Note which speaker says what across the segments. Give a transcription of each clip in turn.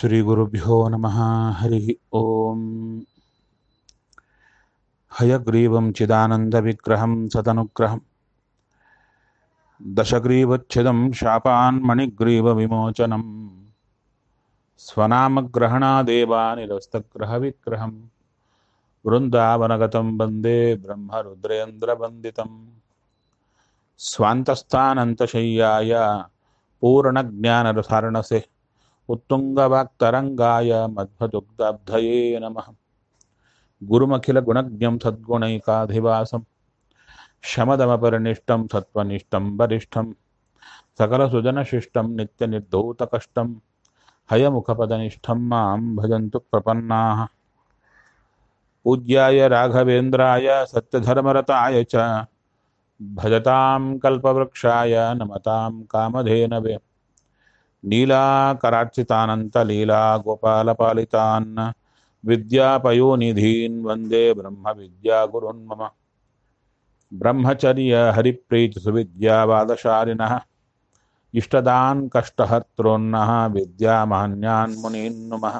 Speaker 1: श्रीगुरुभ्यो नमः हरिः ॐ हयग्रीवं चिदानन्दविग्रहं सदनुग्रहं दशग्रीवच्छिदं शापान्मणिग्रीवविमोचनं स्वनामग्रहणादेवानिरस्तग्रहविग्रहं वृन्दावनगतं वन्दे ब्रह्मरुद्रेन्द्रवन्दितं स्वान्तस्थानन्तशय्याय पूर्णज्ञानरसारणसे उत्तुङ्गवाक्तरङ्गाय मध्वदुग्धाब्धये नमः गुरुमखिलगुणज्ञं सद्गुणैकाधिवासं शमदमपरिनिष्टं सत्त्वनिष्ठं वरिष्ठं सकलसुजनशिष्टं नित्यनिर्धौतकष्टं हयमुखपदनिष्ठं मां भजन्तु प्रपन्नाः पूज्याय राघवेन्द्राय सत्यधर्मरताय च भजतां कल्पवृक्षाय नमतां कामधेनवे नीलाकरार्चितानन्तलीलागोपालपालितान् विद्यापयोनिधीन् वन्दे ब्रह्मविद्यागुरुन् मम ब्रह्मचर्यहरिप्रीतिसुविद्यावादशालिनः इष्टदान् कष्टहर्तॄन्नः विद्यामान्यान् मुनीन् नुमः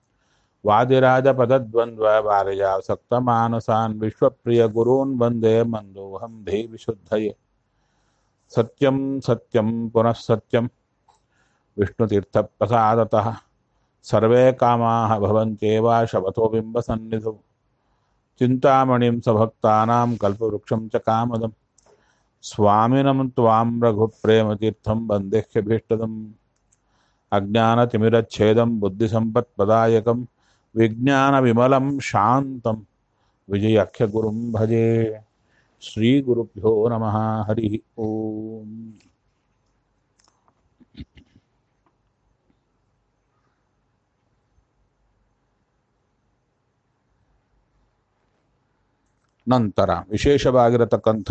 Speaker 1: वादिराजपदद्वन्द्ववारयासक्तमानसान् विश्वप्रियगुरून् वन्दे मन्दोऽहं देविशुद्धये सत्यं सत्यं पुनः सत्यं विष्णुतीर्थप्रसादतः सर्वे कामाः भवन्त्येव शवतो बिम्बसन्निधौ चिन्तामणिं सभक्तानां कल्पवृक्षं च कामदं स्वामिनं त्वां रघुप्रेमतीर्थं वन्देह्यभीष्टदम् अज्ञानतिमिरच्छेदं बुद्धिसम्पत्प्रदायकं विज्ञानविमलं शान्तं विजयाख्यगुरुं भजे श्रीगुरुभ्यो नमः हरिः ओम् ನಂತರ ವಿಶೇಷವಾಗಿರತಕ್ಕಂಥ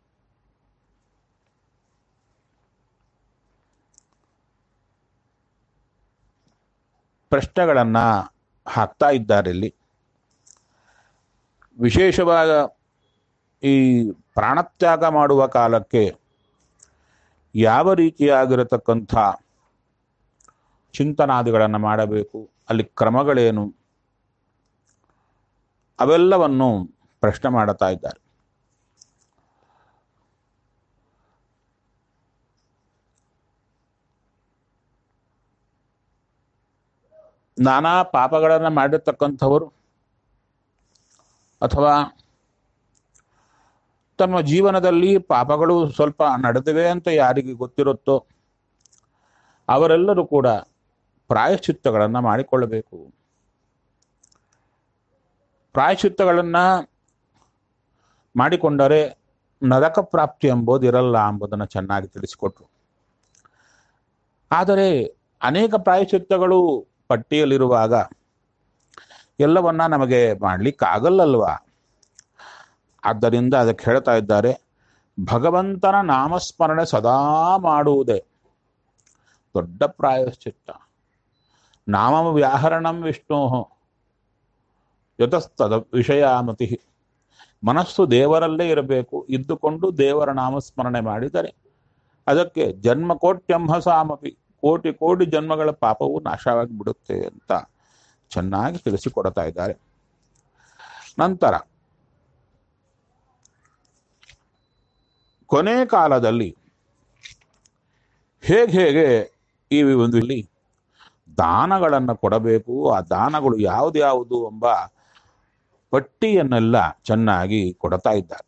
Speaker 1: ಪ್ರಶ್ನೆಗಳನ್ನ ಹಾಕ್ತಾ ಇದ್ದಾರೆ ಇಲ್ಲಿ ವಿಶೇಷವಾದ ಈ ಪ್ರಾಣತ್ಯಾಗ ಮಾಡುವ ಕಾಲಕ್ಕೆ ಯಾವ ರೀತಿಯಾಗಿರತಕ್ಕಂಥ ಚಿಂತನಾದಿಗಳನ್ನು ಮಾಡಬೇಕು ಅಲ್ಲಿ ಕ್ರಮಗಳೇನು ಅವೆಲ್ಲವನ್ನು ಪ್ರಶ್ನೆ ಮಾಡುತ್ತಾ ಇದ್ದಾರೆ ನಾನಾ ಪಾಪಗಳನ್ನು ಮಾಡಿರ್ತಕ್ಕಂಥವರು ಅಥವಾ ತಮ್ಮ ಜೀವನದಲ್ಲಿ ಪಾಪಗಳು ಸ್ವಲ್ಪ ನಡೆದಿವೆ ಅಂತ ಯಾರಿಗೆ ಗೊತ್ತಿರುತ್ತೋ ಅವರೆಲ್ಲರೂ ಕೂಡ ಪ್ರಾಯಶ್ಚಿತ್ತಗಳನ್ನು ಮಾಡಿಕೊಳ್ಳಬೇಕು ಪ್ರಾಯಶ್ಚಿತ್ತಗಳನ್ನು ಮಾಡಿಕೊಂಡರೆ ನರಕ ಪ್ರಾಪ್ತಿ ಎಂಬುದು ಇರಲ್ಲ ಎಂಬುದನ್ನು ಚೆನ್ನಾಗಿ ತಿಳಿಸಿಕೊಟ್ರು ಆದರೆ ಅನೇಕ ಪ್ರಾಯಶ್ಚಿತ್ತಗಳು ಪಟ್ಟಿಯಲ್ಲಿರುವಾಗ ಎಲ್ಲವನ್ನ ನಮಗೆ ಮಾಡಲಿಕ್ಕಾಗಲ್ಲಲ್ವಾ ಆದ್ದರಿಂದ ಅದಕ್ಕೆ ಹೇಳ್ತಾ ಇದ್ದಾರೆ ಭಗವಂತನ ನಾಮಸ್ಮರಣೆ ಸದಾ ಮಾಡುವುದೇ ದೊಡ್ಡ ಪ್ರಾಯಶ್ಚಿತ್ತ ನಾಮ ವ್ಯಾಹರಣಂ ವಿಷ್ಣು ಯತಸ್ತದ ವಿಷಯಾಮತಿ ಮನಸ್ಸು ದೇವರಲ್ಲೇ ಇರಬೇಕು ಇದ್ದುಕೊಂಡು ದೇವರ ನಾಮಸ್ಮರಣೆ ಮಾಡಿದರೆ ಅದಕ್ಕೆ ಜನ್ಮ ಕೋಟ್ಯಂಹಸಾಮಪಿ ಕೋಟಿ ಕೋಟಿ ಜನ್ಮಗಳ ಪಾಪವು ನಾಶವಾಗಿ ಬಿಡುತ್ತೆ ಅಂತ ಚೆನ್ನಾಗಿ ತಿಳಿಸಿಕೊಡ್ತಾ ಇದ್ದಾರೆ ನಂತರ ಕೊನೆ ಕಾಲದಲ್ಲಿ ಹೇಗೆ ಹೇಗೆ ಈ ಒಂದು ಇಲ್ಲಿ ದಾನಗಳನ್ನು ಕೊಡಬೇಕು ಆ ದಾನಗಳು ಯಾವ್ದ್ಯಾವುದು ಎಂಬ ಪಟ್ಟಿಯನ್ನೆಲ್ಲ ಚೆನ್ನಾಗಿ ಕೊಡ್ತಾ ಇದ್ದಾರೆ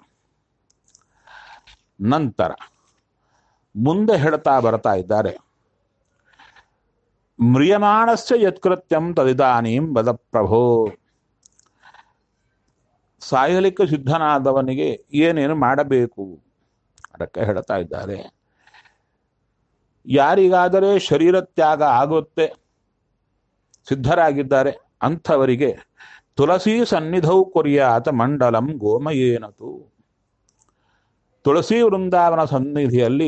Speaker 1: ನಂತರ ಮುಂದೆ ಹೇಳ್ತಾ ಬರ್ತಾ ಇದ್ದಾರೆ ಮ್ರಿಯಮಾಣಸ್ಯ ಯತ್ಕೃತ್ಯಂ ತದಿದಾನೀಂ ವದ ಪ್ರಭೋ ಸಾಯಲಿಕ್ಕೆ ಸಿದ್ಧನಾದವನಿಗೆ ಏನೇನು ಮಾಡಬೇಕು ಅದಕ್ಕೆ ಹೇಳ್ತಾ ಇದ್ದಾರೆ ಯಾರಿಗಾದರೆ ಶರೀರ ತ್ಯಾಗ ಆಗುತ್ತೆ ಸಿದ್ಧರಾಗಿದ್ದಾರೆ ಅಂಥವರಿಗೆ ತುಳಸಿ ಸನ್ನಿಧೌ ಕೊರಿಯಾತ ಮಂಡಲಂ ಗೋಮಯೇನತು ತುಳಸಿ ವೃಂದಾವನ ಸನ್ನಿಧಿಯಲ್ಲಿ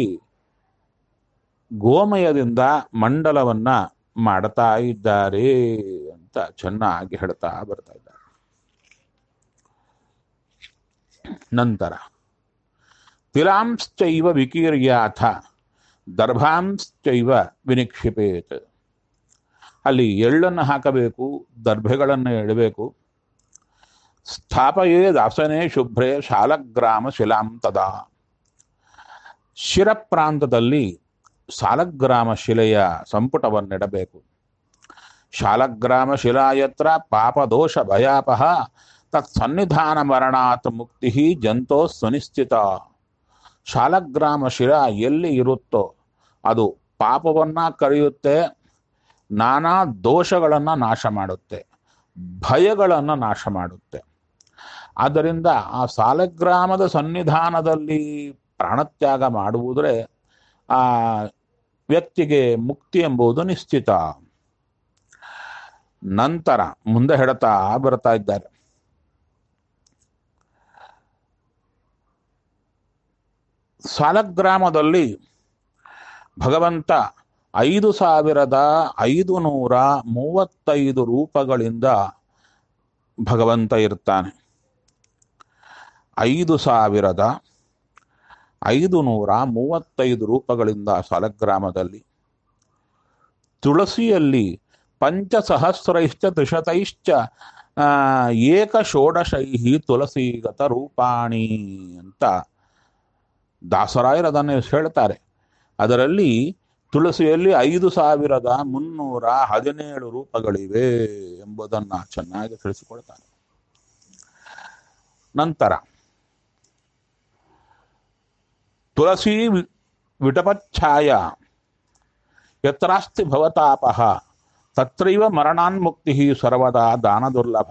Speaker 1: ಗೋಮಯದಿಂದ ಮಂಡಲವನ್ನ ಮಾಡ್ತಾ ಇದ್ದಾರೆ ಅಂತ ಚೆನ್ನಾಗಿ ಹೇಳ್ತಾ ಬರ್ತಾ ಇದ್ದಾರೆ ನಂತರ ತಿಲಾಂಶ್ಚೈವ ವಿಕೀರ್ಯಾಥ ದರ್ಭಾಂಶ್ಚೈವ ವಿನಿಕ್ಷಿಪೇತ್ ಅಲ್ಲಿ ಎಳ್ಳನ್ನು ಹಾಕಬೇಕು ದರ್ಭೆಗಳನ್ನು ಇಡಬೇಕು ಸ್ಥಾಪಯೇ ದಾಸನೇ ಶುಭ್ರೆ ಶಾಲಗ್ರಾಮ ಶಿಲಾಂ ತದಾ ಶಿರ ಪ್ರಾಂತದಲ್ಲಿ ಸಾಲಗ್ರಾಮ ಶಿಲೆಯ ಸಂಪುಟವನ್ನಿಡಬೇಕು ಶಾಲಗ್ರಾಮ ಶಿಲಾಯತ್ರ ಪಾಪದೋಷ ಭಯಾಪಹ ತತ್ ಸನ್ನಿಧಾನ ಮರಣಾತ್ ಮುಕ್ತಿ ಜಂತೋ ಸುನಿಶ್ಚಿತ ಶಾಲಗ್ರಾಮ ಶಿಲಾ ಎಲ್ಲಿ ಇರುತ್ತೋ ಅದು ಪಾಪವನ್ನ ಕರೆಯುತ್ತೆ ನಾನಾ ದೋಷಗಳನ್ನು ನಾಶ ಮಾಡುತ್ತೆ ಭಯಗಳನ್ನು ನಾಶ ಮಾಡುತ್ತೆ ಆದ್ದರಿಂದ ಆ ಸಾಲಗ್ರಾಮದ ಸನ್ನಿಧಾನದಲ್ಲಿ ಪ್ರಾಣತ್ಯಾಗ ಮಾಡುವುದರೆ ಆ ವ್ಯಕ್ತಿಗೆ ಮುಕ್ತಿ ಎಂಬುದು ನಿಶ್ಚಿತ ನಂತರ ಮುಂದೆ ಹೇಳ್ತಾ ಬರ್ತಾ ಇದ್ದಾರೆ ಸಾಲಗ್ರಾಮದಲ್ಲಿ ಭಗವಂತ ಐದು ಸಾವಿರದ ಐದು ನೂರ ಮೂವತ್ತೈದು ರೂಪಗಳಿಂದ ಭಗವಂತ ಇರ್ತಾನೆ ಐದು ಸಾವಿರದ ಐದು ನೂರ ಮೂವತ್ತೈದು ರೂಪಗಳಿಂದ ಸಾಲಗ್ರಾಮದಲ್ಲಿ ತುಳಸಿಯಲ್ಲಿ ಪಂಚಸಹಸ್ರೈಶ್ಚ ತ್ರಿಶತೈಶ್ಚ ಆ, ಏಕ ಷೋಡಶೈಹಿ ತುಳಸೀಗತ ರೂಪಾಣಿ ಅಂತ ದಾಸರಾಯರು ಅದನ್ನು ಹೇಳ್ತಾರೆ ಅದರಲ್ಲಿ ತುಳಸಿಯಲ್ಲಿ ಐದು ಸಾವಿರದ ಮುನ್ನೂರ ಹದಿನೇಳು ರೂಪಗಳಿವೆ ಎಂಬುದನ್ನ ಚೆನ್ನಾಗಿ ತಿಳಿಸಿಕೊಡ್ತಾರೆ ನಂತರ ತುಳಸಿ ವಿ- ವಿಟಪಚ್ಛಾಯ ಯತ್ರಾಸ್ತಿ ಭವತಾಪಃ ತತ್ರೈವ ಮರಣಾನ್ಮುಕ್ತಿ ಸರ್ವದಾ ದಾನ ದುರ್ಲಭ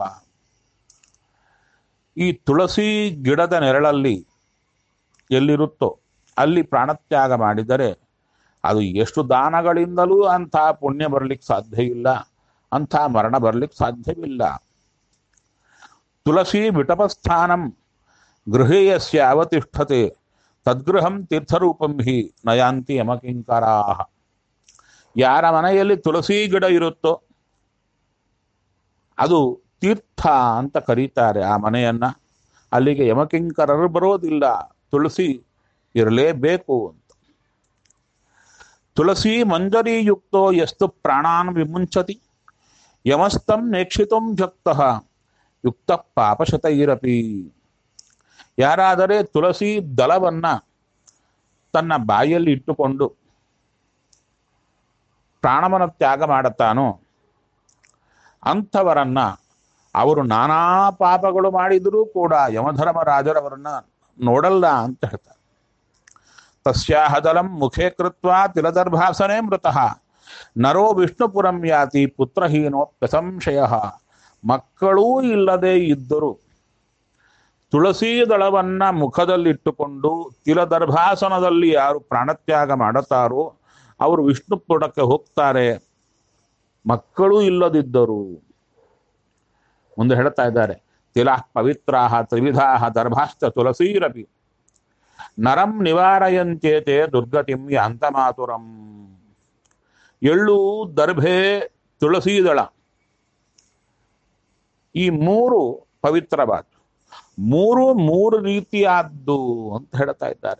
Speaker 1: ಈ ತುಳಸಿ ಗಿಡದ ನೆರಳಲ್ಲಿ ಎಲ್ಲಿರುತ್ತೋ ಅಲ್ಲಿ ಪ್ರಾಣತ್ಯಾಗ ಮಾಡಿದರೆ ಅದು ಎಷ್ಟು ದಾನಗಳಿಂದಲೂ ಅಂಥ ಪುಣ್ಯ ಬರಲಿಕ್ಕೆ ಸಾಧ್ಯ ಇಲ್ಲ ಅಂಥ ಮರಣ ಬರಲಿಕ್ಕೆ ಸಾಧ್ಯವಿಲ್ಲ ತುಳಸಿ ವಿಟಪಸ್ಥಾನಂ ಗೃಹೇಯಸ್ಯ ಅವತಿಷ್ಠತೆ ತದ್ಗೃಹಂ ತೀರ್ಥರೂಪಂ ಹಿ ನಯಾಂತಿ ಯಮಕಿಂಕರಾ ಯಾರ ಮನೆಯಲ್ಲಿ ತುಳಸಿ ಗಿಡ ಇರುತ್ತೋ ಅದು ತೀರ್ಥ ಅಂತ ಕರೀತಾರೆ ಆ ಮನೆಯನ್ನ ಅಲ್ಲಿಗೆ ಯಮಕಿಂಕರರು ಬರೋದಿಲ್ಲ ತುಳಸಿ ಇರಲೇಬೇಕು ಅಂತ ತುಳಸಿ ಮಂಜರಿಯುಕ್ತೋ ಎಷ್ಟು ಪ್ರಾಣಾನ್ ವಿಮುಂಚತಿ ಯಮಸ್ತಂ ನೇಕ್ಷಿತಂ ಭಕ್ತಃ ಯುಕ್ತ ಪಾಪಶತೈರಪಿ ಯಾರಾದರೆ ತುಳಸಿ ದಳವನ್ನ ತನ್ನ ಬಾಯಲ್ಲಿ ಇಟ್ಟುಕೊಂಡು ಪ್ರಾಣವನ ತ್ಯಾಗ ಮಾಡುತ್ತಾನೋ ಅಂಥವರನ್ನ ಅವರು ನಾನಾ ಪಾಪಗಳು ಮಾಡಿದರೂ ಕೂಡ ಯಮಧರ್ಮರಾಜರವರನ್ನ ನೋಡಲ್ಲ ಅಂತ ಹೇಳ್ತಾರೆ ತಸ್ಯಾಹದಲಂ ಮುಖೇ ಕೃತ್ವ ತಿಲದರ್ಭಾಸನೆ ಮೃತಃ ನರೋ ವಿಷ್ಣುಪುರಂ ಯಾತಿ ಪುತ್ರಹೀನೋಪ್ಯ ಸಂಶಯ ಮಕ್ಕಳೂ ಇಲ್ಲದೆ ಇದ್ದರು ತುಳಸಿ ದಳವನ್ನ ಮುಖದಲ್ಲಿಟ್ಟುಕೊಂಡು ತಿಲದರ್ಭಾಸನದಲ್ಲಿ ಯಾರು ಪ್ರಾಣತ್ಯಾಗ ಮಾಡುತ್ತಾರೋ ಅವರು ವಿಷ್ಣುಪುರಕ್ಕೆ ಹೋಗ್ತಾರೆ ಮಕ್ಕಳೂ ಇಲ್ಲದಿದ್ದರು ಮುಂದೆ ಹೇಳ್ತಾ ಇದ್ದಾರೆ ತಿಲಾ ಪವಿತ್ರಾಹ ತ್ರಿವಿಧಾಹ ದರ್ಭಾಶ್ಚ ತುಳಸೀರಪಿ ನರಂ ನಿವಾರಯಂಚೇತೆ ದುರ್ಗತಿಂ ಯಾಂತಮಾತುರಂ ಎಳ್ಳು ದರ್ಭೆ ತುಳಸೀದಳ ಈ ಮೂರು ಪವಿತ್ರವಾದ್ದು ಮೂರು ಮೂರು ರೀತಿಯಾದ್ದು ಅಂತ ಹೇಳ್ತಾ ಇದ್ದಾರೆ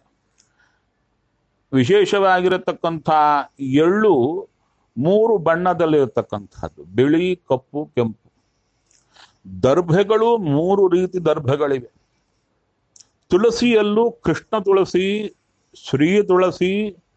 Speaker 1: ವಿಶೇಷವಾಗಿರತಕ್ಕಂಥ ಎಳ್ಳು ಮೂರು ಬಣ್ಣದಲ್ಲಿರತಕ್ಕಂಥದ್ದು ಬಿಳಿ ಕಪ್ಪು ಕೆಂಪು ದರ್ಭೆಗಳು ಮೂರು ರೀತಿ ದರ್ಭೆಗಳಿವೆ ತುಳಸಿಯಲ್ಲೂ ಕೃಷ್ಣ ತುಳಸಿ ಶ್ರೀ ತುಳಸಿ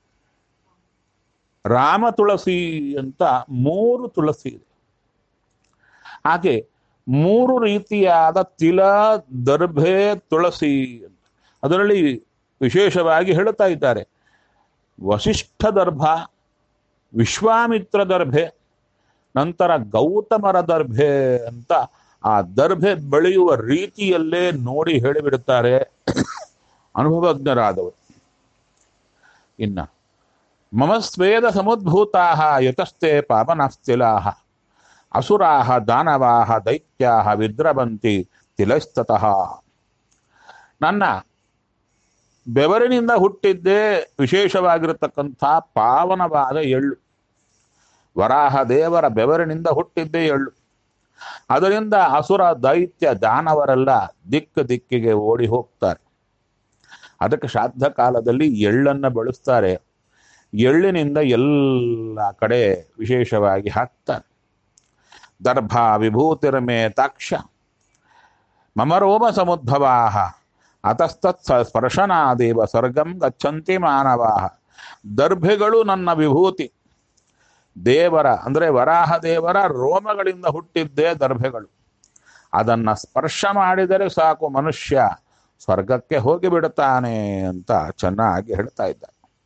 Speaker 1: ರಾಮ ತುಳಸಿ ಅಂತ ಮೂರು ತುಳಸಿ ಇದೆ ಹಾಗೆ ಮೂರು ರೀತಿಯಾದ ತಿಲ ದರ್ಭೆ ತುಳಸಿ ಅಂತ ಅದರಲ್ಲಿ ವಿಶೇಷವಾಗಿ ಹೇಳುತ್ತಾ ಇದ್ದಾರೆ ವಸಿಷ್ಠ ದರ್ಭ ವಿಶ್ವಾಮಿತ್ರ ದರ್ಭೆ ನಂತರ ಗೌತಮರ ದರ್ಭೆ ಅಂತ ಆ ದರ್ಭೆ ಬೆಳೆಯುವ ರೀತಿಯಲ್ಲೇ ನೋಡಿ ಹೇಳಿಬಿಡುತ್ತಾರೆ ಅನುಭವಜ್ಞರಾದವರು ಇನ್ನ ಮಮ ಸ್ವೇದ ಸಮುದ್ಭೂತಾ ಯತಸ್ತೆ ಪಾಪನಾಸ್ತಿಲಾ ಅಸುರಾ ದಾನವಾ ದೈತ್ಯಾ ವಿದ್ರವಂತಿ ತಿಲಸ್ತತಃ ನನ್ನ ಬೆವರಿನಿಂದ ಹುಟ್ಟಿದ್ದೇ ವಿಶೇಷವಾಗಿರತಕ್ಕಂಥ ಪಾವನವಾದ ಎಳ್ಳು ವರಾಹ ದೇವರ ಬೆವರಿನಿಂದ ಹುಟ್ಟಿದ್ದೇ ಎಳ್ಳು ಅದರಿಂದ ಅಸುರ ದೈತ್ಯ ದಾನವರೆಲ್ಲ ದಿಕ್ಕು ದಿಕ್ಕಿಗೆ ಓಡಿ ಹೋಗ್ತಾರೆ ಅದಕ್ಕೆ ಶ್ರಾದ್ದ ಕಾಲದಲ್ಲಿ ಎಳ್ಳನ್ನು ಬಳಸ್ತಾರೆ ಎಳ್ಳಿನಿಂದ ಎಲ್ಲ ಕಡೆ ವಿಶೇಷವಾಗಿ ಹಾಕ್ತಾರೆ ದರ್ಭ ವಿಭೂತಿರ್ಮೇ ತಾಕ್ಷ ಮಮ ರೋಮ ಸಮುದ್ಭವಾ ಅತಸ್ತತ್ ಸ- ಸ್ಪರ್ಶನಾದೇವ ಸ್ವರ್ಗಂ ಗಚ್ಚಂತಿ ಮಾನವಾ ದರ್ಭೆಗಳು ನನ್ನ ವಿಭೂತಿ ದೇವರ ಅಂದರೆ ವರಾಹ ದೇವರ ರೋಮಗಳಿಂದ ಹುಟ್ಟಿದ್ದೇ ದರ್ಭೆಗಳು ಅದನ್ನ ಸ್ಪರ್ಶ ಮಾಡಿದರೆ ಸಾಕು ಮನುಷ್ಯ ಸ್ವರ್ಗಕ್ಕೆ ಹೋಗಿ ಬಿಡುತ್ತಾನೆ ಅಂತ ಚೆನ್ನಾಗಿ ಹೇಳ್ತಾ ಇದ್ದ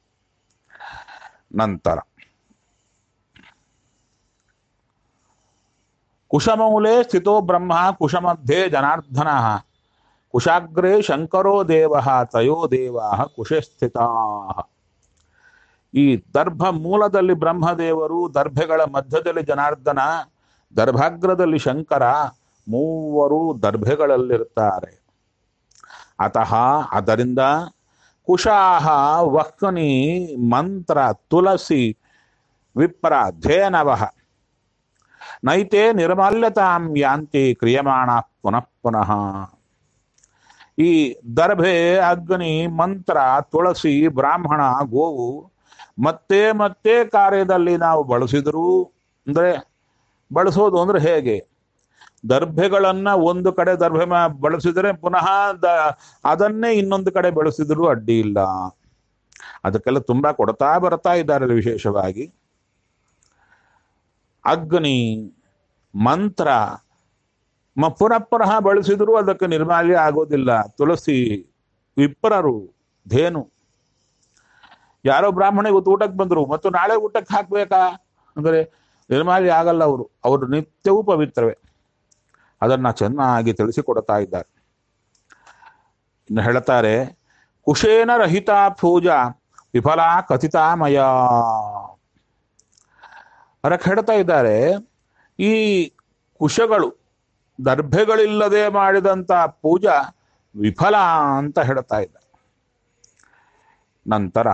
Speaker 1: ನಂತರ ಕುಶಮೂಲೆ ಸ್ಥಿತೋ ಬ್ರಹ್ಮ ಕುಶಮಧ್ಯೆ ಜನಾರ್ದನ ಕುಶಾಗ್ರೇ ಶಂಕರೋ ದೇವ ತಯೋ ದೇವಾ ಕುಶೆ ಸ್ಥಿತಾ ಈ ದರ್ಭ ಮೂಲದಲ್ಲಿ ಬ್ರಹ್ಮದೇವರು ದರ್ಭೆಗಳ ಮಧ್ಯದಲ್ಲಿ ಜನಾರ್ದನ ದರ್ಭಾಗ್ರದಲ್ಲಿ ಶಂಕರ ಮೂವರು ದರ್ಭೆಗಳಲ್ಲಿರ್ತಾರೆ ಅತಃ ಅದರಿಂದ ಕುಶಾಹ ವಹ್ನಿ ಮಂತ್ರ ತುಳಸಿ ವಿಪ್ರ ಧೇನವಃ ನೈತೆ ನಿರ್ಮಾಲ್ಯತಾಂ ಯಾಂತಿ ಕ್ರಿಯಮಾಣ ಪುನಃ ಪುನಃ ಈ ದರ್ಭೆ ಅಗ್ನಿ ಮಂತ್ರ ತುಳಸಿ ಬ್ರಾಹ್ಮಣ ಗೋವು ಮತ್ತೆ ಮತ್ತೆ ಕಾರ್ಯದಲ್ಲಿ ನಾವು ಬಳಸಿದ್ರು ಅಂದ್ರೆ ಬಳಸೋದು ಅಂದ್ರೆ ಹೇಗೆ ದರ್ಭೆಗಳನ್ನ ಒಂದು ಕಡೆ ದರ್ಭೆ ಮಾ- ಬಳಸಿದರೆ ಪುನಃ ದ ಅದನ್ನೇ ಇನ್ನೊಂದು ಕಡೆ ಬಳಸಿದ್ರು ಅಡ್ಡಿ ಇಲ್ಲ ಅದಕ್ಕೆಲ್ಲ ತುಂಬಾ ಕೊಡ್ತಾ ಬರ್ತಾ ಇದ್ದಾರೆ ವಿಶೇಷವಾಗಿ ಅಗ್ನಿ ಮಂತ್ರ ಮ ಪುನಃ ಪುನಃ ಬಳಸಿದ್ರು ಅದಕ್ಕೆ ನಿರ್ಮಾಲ್ಯ ಆಗೋದಿಲ್ಲ ತುಳಸಿ ವಿಪ್ರರು ಧೇನು ಯಾರೋ ಬ್ರಾಹ್ಮಣ ಇವತ್ತು ಊಟಕ್ಕೆ ಬಂದ್ರು ಮತ್ತು ನಾಳೆ ಊಟಕ್ಕೆ ಹಾಕ್ಬೇಕಾ ಅಂದರೆ ನಿರ್ಮಾಲ್ಯ ಆಗಲ್ಲ ಅವರು ಅವರು ನಿತ್ಯವೂ ಪವಿತ್ರವೇ ಅದನ್ನ ಚೆನ್ನಾಗಿ ತಿಳಿಸಿಕೊಡ್ತಾ ಇದ್ದಾರೆ ಇನ್ನು ಹೇಳ್ತಾರೆ ಕುಶೇನ ರಹಿತ ಪೂಜಾ ವಿಫಲ ಕಥಿತಾಮಯ ಅದಕ್ಕೆ ಹೇಳ್ತಾ ಇದ್ದಾರೆ ಈ ಕುಶಗಳು ದರ್ಭೆಗಳಿಲ್ಲದೆ ಮಾಡಿದಂತ ಪೂಜಾ ವಿಫಲ ಅಂತ ಹೇಳ್ತಾ ಇದ್ದಾರೆ ನಂತರ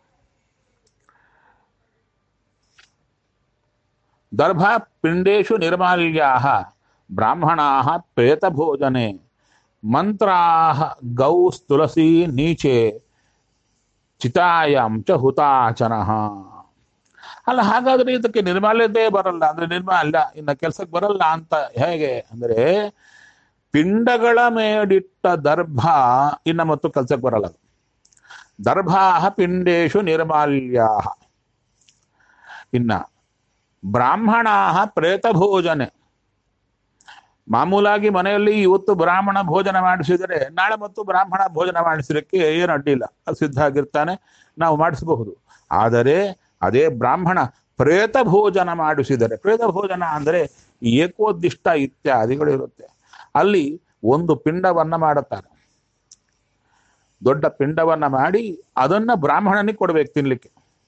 Speaker 1: ದರ್ಭ ಪಿಂಡೇಶು ನಿರ್ಮಾಲ್ಯಾ ಬ್ರಾಹ್ಮಣಾ ಪ್ರೇತಭೋಜನೆ ಮಂತ್ರಾ ಗೌ ತುಳಸಿ ನೀಚೆ ಚಿತಾಯಂ ಚ ಹುತಾಚನ ಅಲ್ಲ ಹಾಗಾದ್ರೆ ಇದಕ್ಕೆ ನಿರ್ಮಾಲ್ಯತೆ ಬರಲ್ಲ ಅಂದ್ರೆ ನಿರ್ಮಾಲ್ಯ ಇನ್ನ ಕೆಲ್ಸಕ್ಕೆ ಬರಲ್ಲ ಅಂತ ಹೇಗೆ ಅಂದ್ರೆ ಪಿಂಡಗಳ ಮೇಡಿಟ್ಟ ದರ್ಭ ಇನ್ನ ಮತ್ತು ಕೆಲ್ಸಕ್ಕೆ ಬರಲ್ಲ ಅದು. ದರ್ಭಾ ಪಿಂಡೇಶು ನಿರ್ಮಾಲ್ಯಾ ಇನ್ನ ಬ್ರಾಹ್ಮಣಾ ಪ್ರೇತ ಭೋಜನೆ ಮಾಮೂಲಾಗಿ ಮನೆಯಲ್ಲಿ ಇವತ್ತು ಬ್ರಾಹ್ಮಣ ಭೋಜನ ಮಾಡಿಸಿದರೆ ನಾಳೆ ಮತ್ತು ಬ್ರಾಹ್ಮಣ ಭೋಜನ ಮಾಡಿಸಲಿಕ್ಕೆ ಏನು ಅಡ್ಡಿಲ್ಲ ಅದು ಸಿದ್ಧ ಆಗಿರ್ತಾನೆ ನಾವು ಮಾಡಿಸಬಹುದು ಆದರೆ ಅದೇ ಬ್ರಾಹ್ಮಣ ಪ್ರೇತ ಭೋಜನ ಮಾಡಿಸಿದರೆ ಪ್ರೇತ ಭೋಜನ ಅಂದರೆ ಏಕೋದ್ದಿಷ್ಟ ಇತ್ಯಾದಿಗಳಿರುತ್ತೆ ಅಲ್ಲಿ ಒಂದು ಪಿಂಡವನ್ನ ಮಾಡುತ್ತಾರೆ ದೊಡ್ಡ ಪಿಂಡವನ್ನ ಮಾಡಿ ಅದನ್ನ ಬ್ರಾಹ್ಮಣನಿಗೆ ಕೊಡ್ಬೇಕು ತಿನ್ಲಿಕ್ಕೆ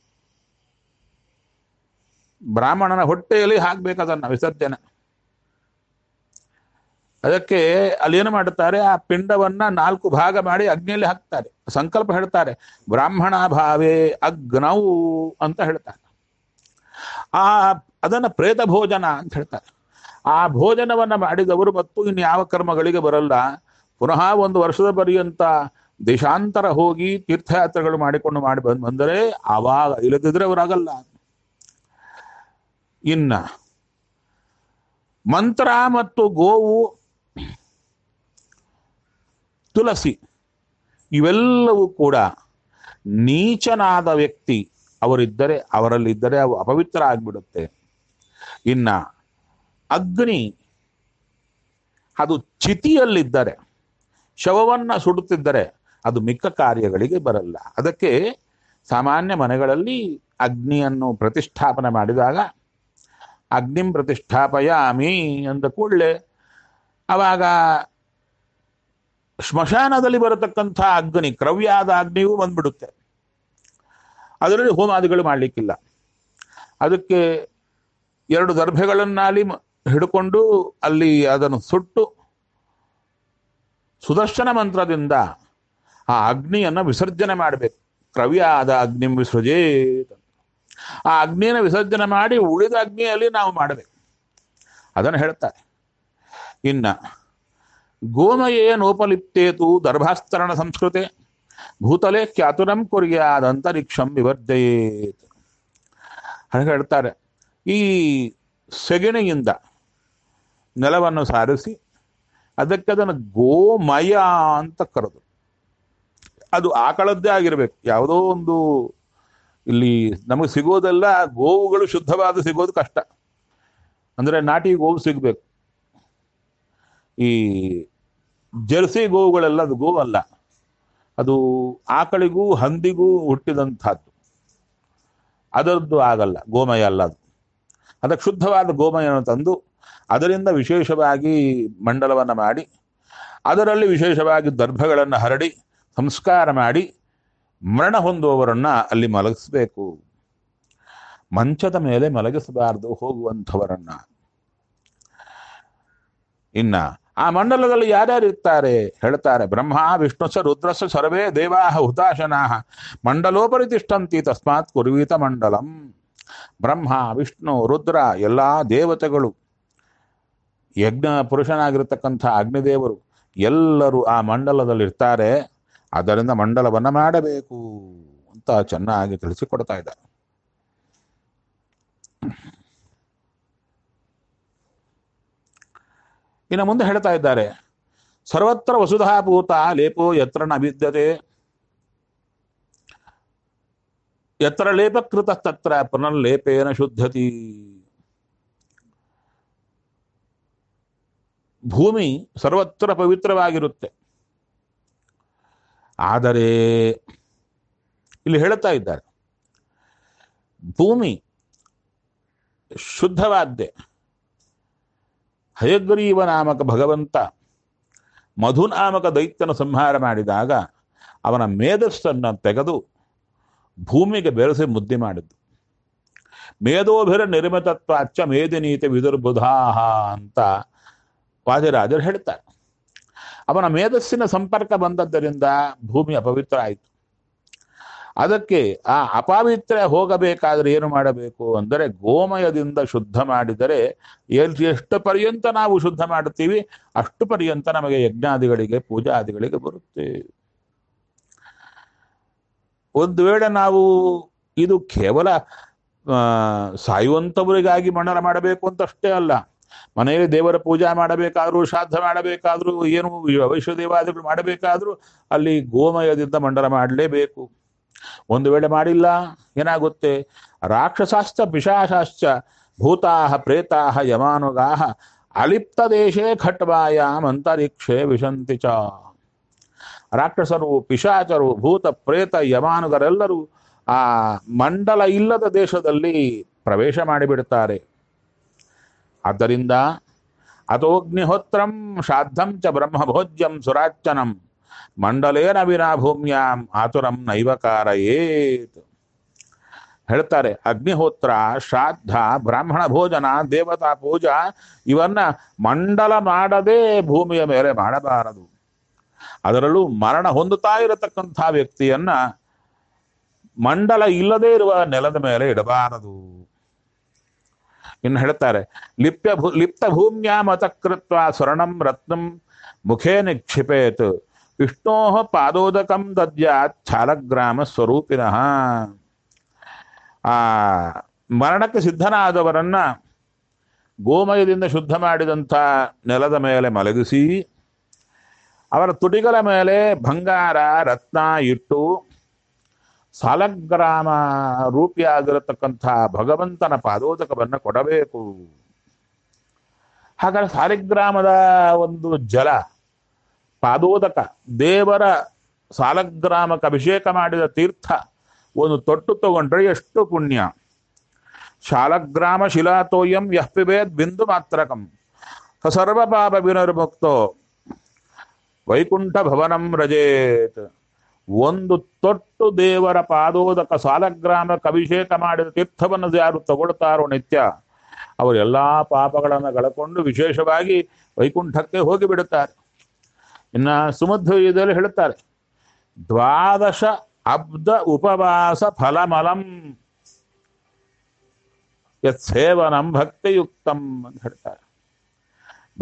Speaker 1: ಬ್ರಾಹ್ಮಣನ ಹೊಟ್ಟೆಯಲ್ಲಿ ಹಾಕ್ಬೇಕು ಅದನ್ನ ವಿಸರ್ಜನೆ ಅದಕ್ಕೆ ಅಲ್ಲಿ ಏನು ಮಾಡುತ್ತಾರೆ ಆ ಪಿಂಡವನ್ನ ನಾಲ್ಕು ಭಾಗ ಮಾಡಿ ಅಗ್ನಿಯಲ್ಲಿ ಹಾಕ್ತಾರೆ ಸಂಕಲ್ಪ ಹೇಳ್ತಾರೆ ಬ್ರಾಹ್ಮಣ ಭಾವೇ ಅಗ್ನೌ ಅಂತ ಹೇಳ್ತಾರೆ ಆ ಅದನ್ನ ಪ್ರೇತ ಭೋಜನ ಅಂತ ಹೇಳ್ತಾರೆ ಆ ಭೋಜನವನ್ನ ಮಾಡಿದವರು ಮತ್ತು ಇನ್ನು ಯಾವ ಕರ್ಮಗಳಿಗೆ ಬರಲ್ಲ ಪುನಃ ಒಂದು ವರ್ಷದ ಪರ್ಯಂತ ದೇಶಾಂತರ ಹೋಗಿ ತೀರ್ಥಯಾತ್ರೆಗಳು ಮಾಡಿಕೊಂಡು ಮಾಡಿ ಬಂದ್ ಬಂದರೆ ಆವಾಗ ಇಲ್ಲದಿದ್ರೆ ಅವರಾಗಲ್ಲ ಇನ್ನ ಮಂತ್ರ ಮತ್ತು ಗೋವು ತುಳಸಿ ಇವೆಲ್ಲವೂ ಕೂಡ ನೀಚನಾದ ವ್ಯಕ್ತಿ ಅವರಿದ್ದರೆ ಅವರಲ್ಲಿದ್ದರೆ ಅವು ಅಪವಿತ್ರ ಆಗಿಬಿಡುತ್ತೆ ಇನ್ನ ಅಗ್ನಿ ಅದು ಚಿತಿಯಲ್ಲಿದ್ದರೆ ಶವವನ್ನ ಸುಡುತ್ತಿದ್ದರೆ ಅದು ಮಿಕ್ಕ ಕಾರ್ಯಗಳಿಗೆ ಬರಲ್ಲ ಅದಕ್ಕೆ ಸಾಮಾನ್ಯ ಮನೆಗಳಲ್ಲಿ ಅಗ್ನಿಯನ್ನು ಪ್ರತಿಷ್ಠಾಪನೆ ಮಾಡಿದಾಗ ಅಗ್ನಿಂ ಪ್ರತಿಷ್ಠಾಪಯಾಮಿ ಅಂದ ಕೂಡಲೇ ಅವಾಗ ಸ್ಮಶಾನದಲ್ಲಿ ಬರತಕ್ಕಂಥ ಅಗ್ನಿ ಕ್ರವ್ಯಾದ ಅಗ್ನಿಯೂ ಬಂದ್ಬಿಡುತ್ತೆ ಅದರಲ್ಲಿ ಹೋಮಾದಿಗಳು ಮಾಡಲಿಕ್ಕಿಲ್ಲ ಅದಕ್ಕೆ ಎರಡು ದರ್ಭೆಗಳನ್ನಾಲಿ ಮ- ಹಿಡ್ಕೊಂಡು ಅಲ್ಲಿ ಅದನ್ನು ಸುಟ್ಟು ಸುದರ್ಶನ ಮಂತ್ರದಿಂದ ಆ ಅಗ್ನಿಯನ್ನು ವಿಸರ್ಜನೆ ಮಾಡಬೇಕು ಕ್ರವ್ಯಾದ ಅಗ್ನಿಂ ವಿಸೃಜೇತ್ ಆ ಅಗ್ನಿಯನ್ನು ವಿಸರ್ಜನೆ ಮಾಡಿ ಉಳಿದ ಅಗ್ನಿಯಲ್ಲಿ ನಾವು ಮಾಡಬೇಕು ಅದನ್ನು ಹೇಳ್ತಾರೆ ಇನ್ನ ಗೋಮಯೇ ನೋಪಲಿಪ್ತೇತು ದರ್ಭಾಸ್ತರಣ ಸಂಸ್ಕೃತೆ ಭೂತಲೆ ಕ್ಯಾತುರಂ ಕುರ್ಯಾದಂತರಿಕ್ಷಂ ವಿವರ್ಧಯೇತ್ ಹಾಗೆ ಹೇಳ್ತಾರೆ ಈ ಸೆಗಣಿಯಿಂದ ನೆಲವನ್ನು ಸಾರಿಸಿ ಅದಕ್ಕೆ ಅದನ್ನು ಗೋಮಯ ಅಂತ ಕರೆದು ಅದು ಆಕಳದ್ದೇ ಆಗಿರ್ಬೇಕು ಯಾವುದೋ ಒಂದು ಇಲ್ಲಿ ನಮಗೆ ಸಿಗೋದೆಲ್ಲ ಗೋವುಗಳು ಶುದ್ಧವಾದ ಸಿಗೋದು ಕಷ್ಟ ಅಂದ್ರೆ ನಾಟಿ ಗೋವು ಸಿಗ್ಬೇಕು ಈ ಜರ್ಸಿ ಗೋವುಗಳೆಲ್ಲ ಅದು ಗೋವಲ್ಲ ಅದು ಆಕಳಿಗೂ ಹಂದಿಗೂ ಹುಟ್ಟಿದಂಥದ್ದು ಅದರದ್ದು ಆಗಲ್ಲ ಗೋಮಯ ಅಲ್ಲ ಅದು ಅದಕ್ಕೆ ಶುದ್ಧವಾದ ಗೋಮಯವನ್ನು ತಂದು ಅದರಿಂದ ವಿಶೇಷವಾಗಿ ಮಂಡಲವನ್ನು ಮಾಡಿ ಅದರಲ್ಲಿ ವಿಶೇಷವಾಗಿ ದರ್ಭಗಳನ್ನು ಹರಡಿ ಸಂಸ್ಕಾರ ಮಾಡಿ ಮರಣ ಹೊಂದುವವರನ್ನ ಅಲ್ಲಿ ಮಲಗಿಸ್ಬೇಕು ಮಂಚದ ಮೇಲೆ ಮಲಗಿಸಬಾರದು ಹೋಗುವಂಥವರನ್ನ ಇನ್ನ ಆ ಮಂಡಲದಲ್ಲಿ ಯಾರ್ಯಾರು ಇರ್ತಾರೆ ಹೇಳ್ತಾರೆ ಬ್ರಹ್ಮ ವಿಷ್ಣುಸ ರುದ್ರಸ ಸರ್ವೇ ದೇವಾಹ ಹುತಾಶನಾಹ ಮಂಡಲೋಪರಿ ತಿಷ್ಟಂತಿ ತಸ್ಮಾತ್ ಕುರ್ವೀತ ಮಂಡಲಂ ಬ್ರಹ್ಮ ವಿಷ್ಣು ರುದ್ರ ಎಲ್ಲಾ ದೇವತೆಗಳು ಯಜ್ಞ ಪುರುಷನಾಗಿರ್ತಕ್ಕಂಥ ಅಗ್ನಿದೇವರು ಎಲ್ಲರೂ ಆ ಮಂಡಲದಲ್ಲಿ ಇರ್ತಾರೆ ಅದರಿಂದ ಮಂಡಲವನ್ನ ಮಾಡಬೇಕು ಅಂತ ಚೆನ್ನಾಗಿ ತಿಳಿಸಿಕೊಡ್ತಾ ಇದ್ದಾರೆ ಇನ್ನು ಮುಂದೆ ಹೇಳ್ತಾ ಇದ್ದಾರೆ ಸರ್ವತ್ರ ವಸುಧಾಭೂತ ಲೇಪೋ ಯತ್ರ ನ ವಿದ್ಯತೆ ಯತ್ರ ಲೇಪಕೃತ ತತ್ರ ಪುನರ್ಲೇಪೇನ ಶುದ್ಧತಿ ಭೂಮಿ ಸರ್ವತ್ರ ಪವಿತ್ರವಾಗಿರುತ್ತೆ ಆದರೆ ಇಲ್ಲಿ ಹೇಳ್ತಾ ಇದ್ದಾರೆ ಭೂಮಿ ಶುದ್ಧವಾದ್ದೆ ಹಯಗ್ರೀವ ನಾಮಕ ಭಗವಂತ ಮಧುನಾಮಕ ದೈತ್ಯನ ಸಂಹಾರ ಮಾಡಿದಾಗ ಅವನ ಮೇಧಸ್ಸನ್ನು ತೆಗೆದು ಭೂಮಿಗೆ ಬೆರೆಸಿ ಮುದ್ದೆ ಮಾಡಿದ್ದು ಮೇಧೋಭಿರ ನಿರ್ಮಿತತ್ವ ಅಚ್ಚ ಮೇದಿನೀತಿ ವಿದುರ್ಬುಧಾಹ ಅಂತ ವಾದಿರಾಜರು ಹೇಳ್ತಾರೆ ಅವನ ಮೇಧಸ್ಸಿನ ಸಂಪರ್ಕ ಬಂದದ್ದರಿಂದ ಭೂಮಿ ಅಪವಿತ್ರ ಆಯಿತು ಅದಕ್ಕೆ ಆ ಅಪವಿತ್ರ ಹೋಗಬೇಕಾದ್ರೆ ಏನು ಮಾಡಬೇಕು ಅಂದರೆ ಗೋಮಯದಿಂದ ಶುದ್ಧ ಮಾಡಿದರೆ ಎಲ್- ಎಷ್ಟು ಪರ್ಯಂತ ನಾವು ಶುದ್ಧ ಮಾಡುತ್ತೀವಿ ಅಷ್ಟು ಪರ್ಯಂತ ನಮಗೆ ಯಜ್ಞಾದಿಗಳಿಗೆ ಪೂಜಾದಿಗಳಿಗೆ ಬರುತ್ತೆ ಒಂದು ವೇಳೆ ನಾವು ಇದು ಕೇವಲ ಆ, ಸಾಯುವಂಥವರಿಗಾಗಿ ಮಂಡಲ ಮಾಡಬೇಕು ಅಂತ ಅಷ್ಟೇ ಅಲ್ಲ ಮನೆಯಲ್ಲಿ ದೇವರ ಪೂಜಾ ಮಾಡಬೇಕಾದ್ರೂ ಶ್ರಾದ್ದ ಮಾಡಬೇಕಾದ್ರೂ ಏನು ವೈಶ್ವ ದೇವಾದಿಗಳು ಮಾಡಬೇಕಾದ್ರೂ ಅಲ್ಲಿ ಗೋಮಯದಿಂದ ಮಂಡಲ ಮಾಡಲೇಬೇಕು ಒಂದು ವೇಳೆ ಮಾಡಿಲ್ಲ ಏನಾಗುತ್ತೆ ರಾಕ್ಷಸಾಶ್ಚ ಪಿಶಾಚಾಶ್ಚ ಭೂತಾಹ ಪ್ರೇತಾಹ ಯಮಾನುಗಾಹ ಅಲಿಪ್ತ ದೇಶೇ ಖಟ್ವಾಯಾಮ್ ಅಂತರಿಕ್ಷೇ ವಿಶಂತಿ ಚ ರಾಕ್ಷಸರು ಪಿಶಾಚರು ಭೂತ ಪ್ರೇತ ಯಮಾನುಗರೆಲ್ಲರೂ ಆ ಮಂಡಲ ಇಲ್ಲದ ದೇಶದಲ್ಲಿ ಪ್ರವೇಶ ಮಾಡಿಬಿಡುತ್ತಾರೆ ಆದ್ದರಿಂದ ಅತೋಗ್ನಿಹೋತ್ರಂ ಶ್ರಾದ್ದಂ ಚ ಬ್ರಹ್ಮಭೋಜ್ಯಂ ಸುರಾರ್ಚನಂ ಮಂಡಲೇನ ವಿನಾ ಭೂಮ್ಯಾಂ ಆತುರಂ ನೈವಕಾರಯೇತ್ ಹೇಳ್ತಾರೆ ಅಗ್ನಿಹೋತ್ರ ಶ್ರಾದ್ದ ಬ್ರಾಹ್ಮಣ ಭೋಜನ ದೇವತಾ ಪೂಜಾ ಇವನ್ನ ಮಂಡಲ ಮಾಡದೆ ಭೂಮಿಯ ಮೇಲೆ ಮಾಡಬಾರದು ಅದರಲ್ಲೂ ಮರಣ ಹೊಂದುತ್ತಾ ಇರತಕ್ಕಂಥ ವ್ಯಕ್ತಿಯನ್ನ ಮಂಡಲ ಇಲ್ಲದೆ ಇರುವ ನೆಲದ ಮೇಲೆ ಇಡಬಾರದು ಇನ್ನು ಹೇಳ್ತಾರೆ ಲಿಪ್ಯ ಭೂ ಲಿಪ್ತ ಭೂಮ್ಯಾ ಮತಕೃತ್ವ ಸ್ವರ್ಣಂ ರತ್ನಂ ಮುಖೇ ನಿಕ್ಷಿಪೇತ್ ವಿಷ್ಣೋ ಪಾದೋದಕಂ ದದ್ಯಾತ್ ಛಾಲಗ್ರಾಮ ಸ್ವರೂಪಿನಃ ಆ ಮರಣಕ್ಕೆ ಸಿದ್ಧನಾದವರನ್ನ ಗೋಮಯದಿಂದ ಶುದ್ಧ ಮಾಡಿದಂಥ ನೆಲದ ಮೇಲೆ ಮಲಗಿಸಿ ಅವರ ತುಟಿಗಳ ಮೇಲೆ ಬಂಗಾರ ರತ್ನ ಇಟ್ಟು ಸಾಲಗ್ರಾಮ ರೂಪಿಯಾಗಿರತಕ್ಕಂಥ ಭಗವಂತನ ಪಾದೋದಕವನ್ನು ಕೊಡಬೇಕು ಹಾಗಾದ್ರೆ ಸಾಲಿಗ್ರಾಮದ ಒಂದು ಜಲ ಪಾದೋದಕ ದೇವರ ಸಾಲಗ್ರಾಮಕ್ಕೆ ಅಭಿಷೇಕ ಮಾಡಿದ ತೀರ್ಥ ಒಂದು ತೊಟ್ಟು ತಗೊಂಡ್ರೆ ಎಷ್ಟು ಪುಣ್ಯ ಶಾಲಗ್ರಾಮ ಶಿಲಾತೋಯಂ ಯಃ ಪಿಬೇದ್ ಬಿಂದು ಮಾತ್ರಕಂ ಸ ಸರ್ವ ಪಾಪ ವಿನಿರ್ಮುಕ್ತೋ ವೈಕುಂಠ ಭವನಂ ರಜೇತ್ ಒಂದು ತೊಟ್ಟು ದೇವರ ಪಾದೋದಕ ಸಾಲಗ್ರಾಮಕ್ಕೆ ಅಭಿಷೇಕ ಮಾಡಿದ ತೀರ್ಥವನ್ನು ಯಾರು ತಗೊಳ್ತಾರೋ ನಿತ್ಯ ಅವರು ಎಲ್ಲಾ ಪಾಪಗಳನ್ನು ಕಳಕೊಂಡು ವಿಶೇಷವಾಗಿ ವೈಕುಂಠಕ್ಕೆ ಹೋಗಿ ಬಿಡುತ್ತಾರೆ ಇನ್ನ ಸುಮಧ್ವಯದಲ್ಲಿ ಹೇಳುತ್ತಾರೆ ದ್ವಾದಶ ಅಬ್ದ ಉಪವಾಸ ಫಲಮಲಂ ಯತ್ ಸೇವನಂ ಭಕ್ತಿಯುಕ್ತಂ ಅಂತ ಹೇಳ್ತಾರೆ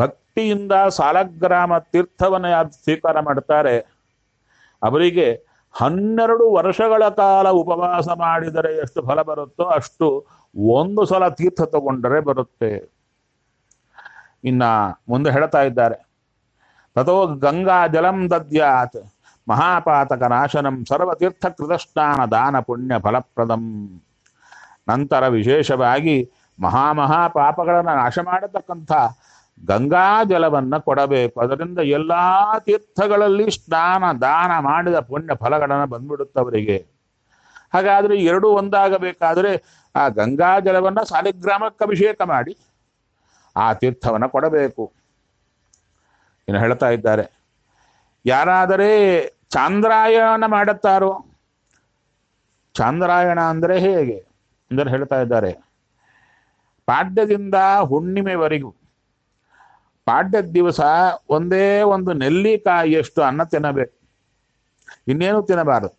Speaker 1: ಭಕ್ತಿಯಿಂದ ಸಾಲಗ್ರಾಮ ತೀರ್ಥವನ್ನು ಯಾರು ಸ್ವೀಕಾರ ಮಾಡ್ತಾರೆ ಅವರಿಗೆ ಹನ್ನೆರಡು ವರ್ಷಗಳ ಕಾಲ ಉಪವಾಸ ಮಾಡಿದರೆ ಎಷ್ಟು ಫಲ ಬರುತ್ತೋ ಅಷ್ಟು ಒಂದು ಸಲ ತೀರ್ಥ ತಗೊಂಡರೆ ಬರುತ್ತೆ ಇನ್ನ ಮುಂದೆ ಹೇಳ್ತಾ ಇದ್ದಾರೆ ತಥೋ ಗಂಗಾ ಜಲಂ ದದ್ಯಾತ್ ಮಹಾಪಾತಕ ನಾಶನಂ ಸರ್ವತೀರ್ಥ ಕೃತಸ್ನಾನ ದಾನ ಪುಣ್ಯ ಫಲಪ್ರದಂ ನಂತರ ವಿಶೇಷವಾಗಿ ಮಹಾಮಹಾ ಪಾಪಗಳನ್ನು ನಾಶ ಮಾಡತಕ್ಕಂಥ ಗಂಗಾ ಜಲವನ್ನು ಕೊಡಬೇಕು ಅದರಿಂದ ಎಲ್ಲಾ ತೀರ್ಥಗಳಲ್ಲಿ ಸ್ನಾನ ದಾನ ಮಾಡಿದ ಪುಣ್ಯ ಫಲಗಳನ್ನು ಬಂದ್ಬಿಡುತ್ತವರಿಗೆ ಹಾಗಾದ್ರೆ ಎರಡೂ ಒಂದಾಗಬೇಕಾದ್ರೆ ಆ ಗಂಗಾ ಜಲವನ್ನು ಸಾಲಿಗ್ರಾಮಕ್ಕೆ ಅಭಿಷೇಕ ಮಾಡಿ ಆ ತೀರ್ಥವನ್ನು ಕೊಡಬೇಕು ಇನ್ನು ಹೇಳ್ತಾ ಇದ್ದಾರೆ ಯಾರಾದರೆ ಚಾಂದ್ರಾಯಣ ಮಾಡುತ್ತಾರೋ ಚಾಂದ್ರಾಯಣ ಅಂದರೆ ಹೇಗೆ ಅಂದರೆ ಹೇಳ್ತಾ ಇದ್ದಾರೆ ಪಾಡ್ಯದಿಂದ ಹುಣ್ಣಿಮೆವರೆಗೂ ಪಾಡ್ಯದ ದಿವಸ ಒಂದೇ ಒಂದು ನೆಲ್ಲಿಕಾಯಿಯಷ್ಟು ಅನ್ನ ತಿನ್ನಬೇಕು ಇನ್ನೇನು ತಿನ್ನಬಾರದು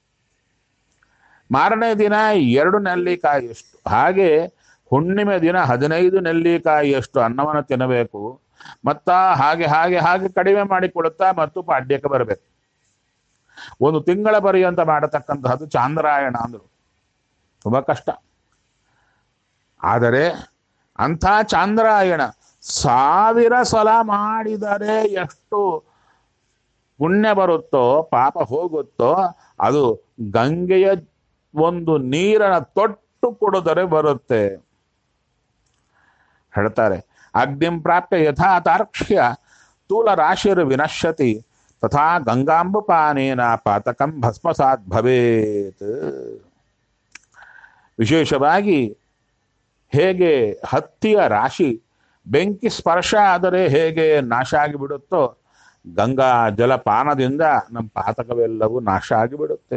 Speaker 1: ಮಾರನೇ ದಿನ ಎರಡು ನೆಲ್ಲಿಕಾಯಿಯಷ್ಟು ಹಾಗೆ ಹುಣ್ಣಿಮೆ ದಿನ ಹದಿನೈದು ನೆಲ್ಲಿಕಾಯಿಯಷ್ಟು ಅನ್ನವನ್ನು ತಿನ್ನಬೇಕು ಮತ್ತ ಹಾಗೆ ಹಾಗೆ ಹಾಗೆ ಕಡಿಮೆ ಮಾಡಿಕೊಡುತ್ತಾ ಮತ್ತು ಪಾಡ್ಯಕ್ಕೆ ಬರಬೇಕು ಒಂದು ತಿಂಗಳ ಪರ್ಯಂತ ಮಾಡತಕ್ಕಂತಹದ್ದು ಚಾಂದ್ರಾಯಣ ಅಂದರು ತುಂಬಾ ಕಷ್ಟ ಆದರೆ ಅಂಥ ಚಾಂದ್ರಾಯಣ ಸಾವಿರ ಸಲ ಮಾಡಿದರೆ ಎಷ್ಟು ಪುಣ್ಯ ಬರುತ್ತೋ ಪಾಪ ಹೋಗುತ್ತೋ ಅದು ಗಂಗೆಯ ಒಂದು ನೀರನ ತೊಟ್ಟು ಕೊಡಿದರೆ ಬರುತ್ತೆ ಹೇಳ್ತಾರೆ ಅಗ್ನಿಂ ಪ್ರಾಪ್ಯ ಯಥಾ ತಾರ್ಕ್ಷ್ಯ ತೂಲ ರಾಶಿರ್ ವಿನಶ್ಯತಿ ತಥಾ ಗಂಗಾಂಬುಪಾನೇನ ಪಾತಕಂ ಭಸ್ಮಸಾತ್ ಭವೇತ್ ವಿಶೇಷವಾಗಿ ಹೇಗೆ ಹತ್ತಿಯ ರಾಶಿ ಬೆಂಕಿ ಸ್ಪರ್ಶ ಆದರೆ ಹೇಗೆ ನಾಶ ಆಗಿಬಿಡುತ್ತೋ ಗಂಗಾ ಜಲಪಾನದಿಂದ ನಮ್ಮ ಪಾತಕವೆಲ್ಲವೂ ನಾಶ ಆಗಿಬಿಡುತ್ತೆ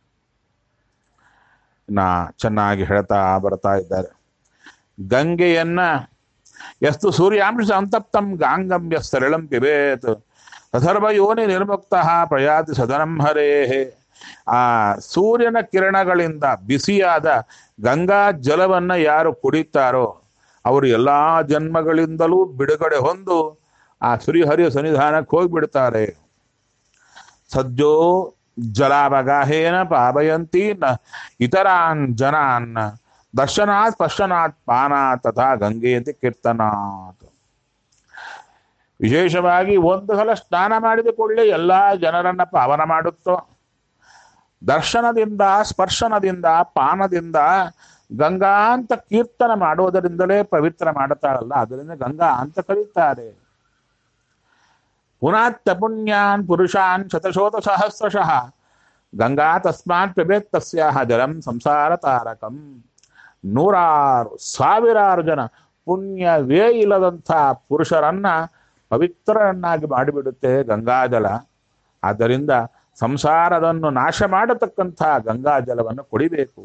Speaker 1: ನಾ ಚೆನ್ನಾಗಿ ಹೇಳ್ತಾ ಬರ್ತಾ ಇದ್ದಾರೆ ಗಂಗೆಯನ್ನ ಎಷ್ಟು ಸೂರ್ಯಾಂಶ ಅಂತಪ್ತಂ ಗಾಂಗಂ ಸರಳಂ ಪಿಬೇತ್ ಅಥರ್ವ ಯೋನಿ ನಿರ್ಮುಕ್ತ ಪ್ರಯಾತಿ ಸದನಂ ಹರೇಹೇ ಆ ಸೂರ್ಯನ ಕಿರಣಗಳಿಂದ ಬಿಸಿಯಾದ ಗಂಗಾ ಜಲವನ್ನ ಯಾರು ಕುಡಿತಾರೋ ಅವರು ಎಲ್ಲಾ ಜನ್ಮಗಳಿಂದಲೂ ಬಿಡುಗಡೆ ಹೊಂದು ಆ ಶ್ರೀಹರಿಯ ಸನ್ನಿಧಾನಕ್ಕೆ ಹೋಗ್ಬಿಡ್ತಾರೆ ಸದ್ಯೋ ಜಲಾವಗಾಹೇನ ಪಾವಯಂತಿ ನ ಇತರಾನ್ ಜನಾನ್ ದರ್ಶನಾತ್ ಸ್ಪರ್ಶನಾತ್ ಪಾನಾತ್ ತಥಾ ಗಂಗೆಯಂತೆ ಕೀರ್ತನಾತ್ ವಿಶೇಷವಾಗಿ ಒಂದು ಸಲ ಸ್ನಾನ ಮಾಡಿದ ಕೂಡಲೇ ಎಲ್ಲಾ ಜನರನ್ನ ಪಾವನ ಮಾಡುತ್ತೋ ದರ್ಶನದಿಂದ ಸ್ಪರ್ಶನದಿಂದ ಪಾನದಿಂದ ಗಂಗಾ ಅಂತ ಕೀರ್ತನ ಮಾಡುವುದರಿಂದಲೇ ಪವಿತ್ರ ಮಾಡುತ್ತಾಳಲ್ಲ ಅದರಿಂದ ಗಂಗಾ ಅಂತ ಕರೀತಾರೆ ಪುನಾತ್ಯ ಪುಣ್ಯಾನ್ ಪುರುಷಾನ್ ಶತಶೋತ ಸಹಸ್ರಶಃ ಗಂಗಾ ತಸ್ಮಾತ್ ಪಿಬೇತ್ ತಸ್ಯಾಹ ಜಲಂ ಸಂಸಾರ ತಾರಕಂ ನೂರಾರು ಸಾವಿರಾರು ಜನ ಪುಣ್ಯವೇ ಇಲ್ಲದಂಥ ಪುರುಷರನ್ನ ಪವಿತ್ರರನ್ನಾಗಿ ಮಾಡಿಬಿಡುತ್ತೆ ಗಂಗಾಜಲ ಆದ್ದರಿಂದ ಸಂಸಾರವನ್ನು ನಾಶ ಮಾಡತಕ್ಕಂಥ ಗಂಗಾಜಲವನ್ನು ಕುಡಿಬೇಕು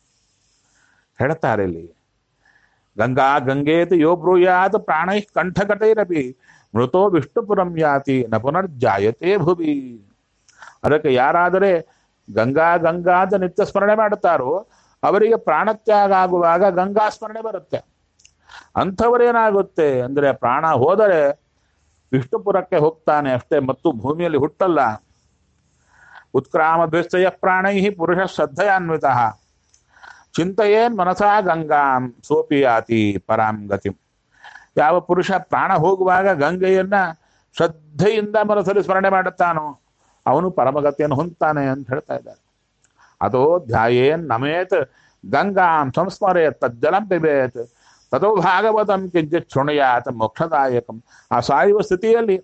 Speaker 1: ಹೇಳ್ತಾರೆ ಇಲ್ಲಿ ಗಂಗಾ ಗಂಗೇತಿ ಯೋ ಬ್ರೂಯಾತ್ ಪ್ರಾಣೈ ಕಂಠಕಟೈರಪಿ ಮೃತೋ ವಿಷ್ಣುಪುರಂ ಯಾತಿ ನ ಪುನರ್ಜಾಯತೆ ಭುವಿ ಅದಕ್ಕೆ ಯಾರಾದರೆ ಗಂಗಾ ಗಂಗಾದ ನಿತ್ಯ ಸ್ಮರಣೆ ಮಾಡುತ್ತಾರೋ ಅವರಿಗೆ ಪ್ರಾಣತ್ಯಾಗ ಆಗುವಾಗ ಗಂಗಾ ಸ್ಮರಣೆ ಬರುತ್ತೆ ಅಂಥವರೇನಾಗುತ್ತೆ ಅಂದ್ರೆ ಪ್ರಾಣ ಹೋದರೆ ವಿಷ್ಣುಪುರಕ್ಕೆ ಹೋಗ್ತಾನೆ ಅಷ್ಟೇ ಮತ್ತು ಭೂಮಿಯಲ್ಲಿ ಹುಟ್ಟಲ್ಲ ಉತ್ಕ್ರಾಮ ದ್ವೇಸ್ತಯ ಪ್ರಾಣೈ ಪುರುಷ ಶ್ರದ್ಧೆಯಾನ್ವಿತ ಚಿಂತೆಯೇನ್ ಮನಸಾ ಗಂಗಾಂ ಸೋಪಿ ಯಾತಿ ಪರಾಂ ಗತಿಂ ಯಾವ ಪುರುಷ ಪ್ರಾಣ ಹೋಗುವಾಗ ಗಂಗೆಯನ್ನ ಶ್ರದ್ಧೆಯಿಂದ ಮನಸ್ಸಲ್ಲಿ ಸ್ಮರಣೆ ಮಾಡುತ್ತಾನೋ ಅವನು ಪರಮಗತಿಯನ್ನು ಹೊಂದ್ತಾನೆ ಅಂತ ಹೇಳ್ತಾ ಇದ್ದಾರೆ ಅದೋ ಧ್ಯಾಯೇನ್ ನಮೇತ್ ಗಂಗಾಂ ಸಂಸ್ಮರೇತ್ ತಜ್ಜಲಂ ಪಿಬೇತ್ ತದೋ ಭಾಗವತಂ ಕಿಂಚಿತ್ ಶೃಣಯಾತ್ ಮೋಕ್ಷದಾಯಕಂ ಆ ಸಾಯುವ ಸ್ಥಿತಿಯಲ್ಲಿ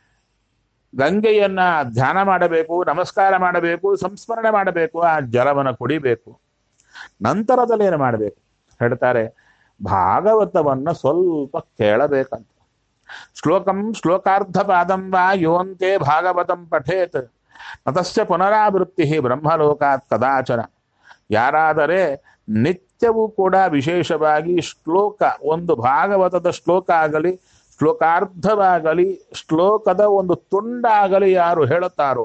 Speaker 1: ಗಂಗೆಯನ್ನ ಧ್ಯಾನ ಮಾಡಬೇಕು ನಮಸ್ಕಾರ ಮಾಡಬೇಕು ಸಂಸ್ಮರಣೆ ಮಾಡಬೇಕು ಆ ಜಲವನ್ನು ಕುಡಿಬೇಕು ನಂತರದಲ್ಲಿ ಏನು ಮಾಡಬೇಕು ಹೇಳ್ತಾರೆ ಭಾಗವತವನ್ನ ಸ್ವಲ್ಪ ಕೇಳಬೇಕಂತ ಶ್ಲೋಕಂ ಶ್ಲೋಕಾರ್ಧ ಪಾದಂ ವಾ ಯೋಂತೆ ಭಾಗವತಂ ಪಠೇತ್ ನತಸ್ಯ ಪುನರಾವೃತ್ತಿ ಬ್ರಹ್ಮಲೋಕಾತ್ ಕದಾಚನ ಯಾರಾದರೆ ನಿತ್ಯವೂ ಕೂಡ ವಿಶೇಷವಾಗಿ ಶ್ಲೋಕ ಒಂದು ಭಾಗವತದ ಶ್ಲೋಕ ಆಗಲಿ ಶ್ಲೋಕಾರ್ಧವಾಗಲಿ ಶ್ಲೋಕದ ಒಂದು ತುಂಡಾಗಲಿ ಯಾರು ಹೇಳುತ್ತಾರೋ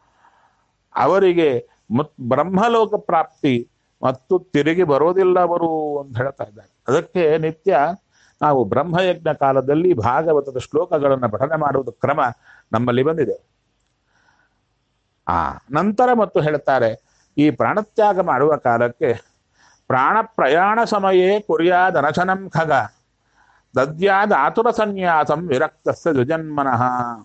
Speaker 1: ಅವರಿಗೆ ಮತ್ ಬ್ರಹ್ಮಲೋಕ ಪ್ರಾಪ್ತಿ ಮತ್ತು ತಿರುಗಿ ಬರೋದಿಲ್ಲವರು ಅಂತ ಹೇಳ್ತಾ ಇದ್ದಾರೆ ಅದಕ್ಕೆ ನಿತ್ಯ ನಾವು ಬ್ರಹ್ಮಯಜ್ಞ ಕಾಲದಲ್ಲಿ ಭಾಗವತದ ಶ್ಲೋಕಗಳನ್ನು ಪಠನೆ ಮಾಡುವುದು ಕ್ರಮ ನಮ್ಮಲ್ಲಿ ಬಂದಿದೆ ಆ ನಂತರ ಮತ್ತು ಹೇಳ್ತಾರೆ ಈ ಪ್ರಾಣತ್ಯಾಗ ಮಾಡುವ ಕಾಲಕ್ಕೆ ಪ್ರಾಣ ಪ್ರಯಾಣ ಸಮಯೇ ಕುರ್ಯಾದ ಅನಶನಂ ಖಗ ದದ್ಯಾದ ಆತುರ ಸನ್ಯಾಸಂ ವಿರಕ್ತಸ್ಯ ದ್ವಿಜನ್ಮನಃ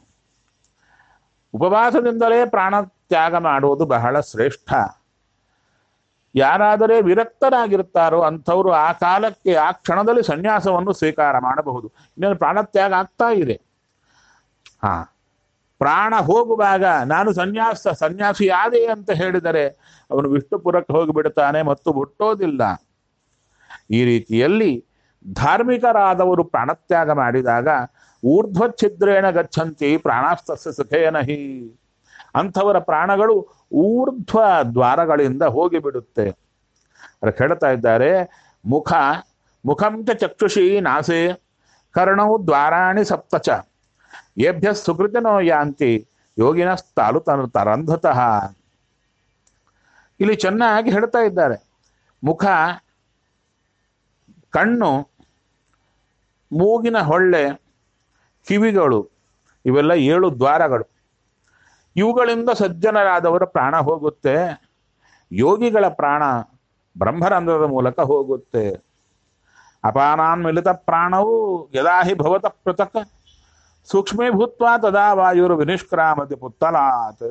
Speaker 1: ಉಪವಾಸದಿಂದಲೇ ಪ್ರಾಣತ್ಯಾಗ ಮಾಡುವುದು ಬಹಳ ಶ್ರೇಷ್ಠ ಯಾರಾದರೆ ವಿರಕ್ತರಾಗಿರ್ತಾರೋ ಅಂಥವರು ಆ ಕಾಲಕ್ಕೆ ಆ ಕ್ಷಣದಲ್ಲಿ ಸನ್ಯಾಸವನ್ನು ಸ್ವೀಕಾರ ಮಾಡಬಹುದು ಇನ್ನೇನು ಪ್ರಾಣತ್ಯಾಗ ಆಗ್ತಾ ಇದೆ ಹಾ ಪ್ರಾಣ ಹೋಗುವಾಗ ನಾನು ಸನ್ಯಾಸ ಸನ್ಯಾಸಿ ಆದೆ ಅಂತ ಹೇಳಿದರೆ ಅವನು ವಿಷ್ಣುಪುರಕ್ಕೆ ಹೋಗಿಬಿಡ್ತಾನೆ ಮತ್ತು ಹುಟ್ಟೋದಿಲ್ಲ ಈ ರೀತಿಯಲ್ಲಿ ಧಾರ್ಮಿಕರಾದವರು ಪ್ರಾಣತ್ಯಾಗ ಮಾಡಿದಾಗ ಊರ್ಧ್ವಚ್ಛಿದ್ರೇಣ ಗಚ್ಚಂತಿ ಪ್ರಾಣಾಸ್ತಸ್ಯ ಸುಖೇನ ಹಿ ಅಂಥವರ ಪ್ರಾಣಗಳು ಊರ್ಧ್ವ ದ್ವಾರಗಳಿಂದ ಹೋಗಿಬಿಡುತ್ತೆ ಅದಕ್ಕೆ ಹೇಳ್ತಾ ಇದ್ದಾರೆ ಮುಖ ಮುಖಂಚ ಚಕ್ಷುಷಿ ನಾಸೆ ಕರ್ಣವು ದ್ವಾರಾಣಿ ಸಪ್ತಚ ಏಭ್ಯ ಸುಕೃತಿನೋ ಯಾಂತಿ ಯೋಗಿನ ತಾಲು ತರಂಧತಃ ಇಲ್ಲಿ ಚೆನ್ನಾಗಿ ಹೇಳ್ತಾ ಇದ್ದಾರೆ ಮುಖ ಕಣ್ಣು ಮೂಗಿನ ಹೊಳ್ಳೆ ಕಿವಿಗಳು ಇವೆಲ್ಲ ಏಳು ದ್ವಾರಗಳು ಇವುಗಳಿಂದ ಸಜ್ಜನರಾದವರ ಪ್ರಾಣ ಹೋಗುತ್ತೆ ಯೋಗಿಗಳ ಪ್ರಾಣ ಬ್ರಹ್ಮರಂಧ್ರದ ಮೂಲಕ ಹೋಗುತ್ತೆ ಅಪಾನಾನ್ ಮಿಲಿತ ಪ್ರಾಣವು ಯದಾಹಿ ಭವತ ಪೃಥಕ್ ಸೂಕ್ಷ್ಮೇ ಭೂತ್ವ ತದಾ ವಾಯುರು ವಿನಿಷ್ಕ್ರಾಮತಿ ಪುತ್ತಲಾತ್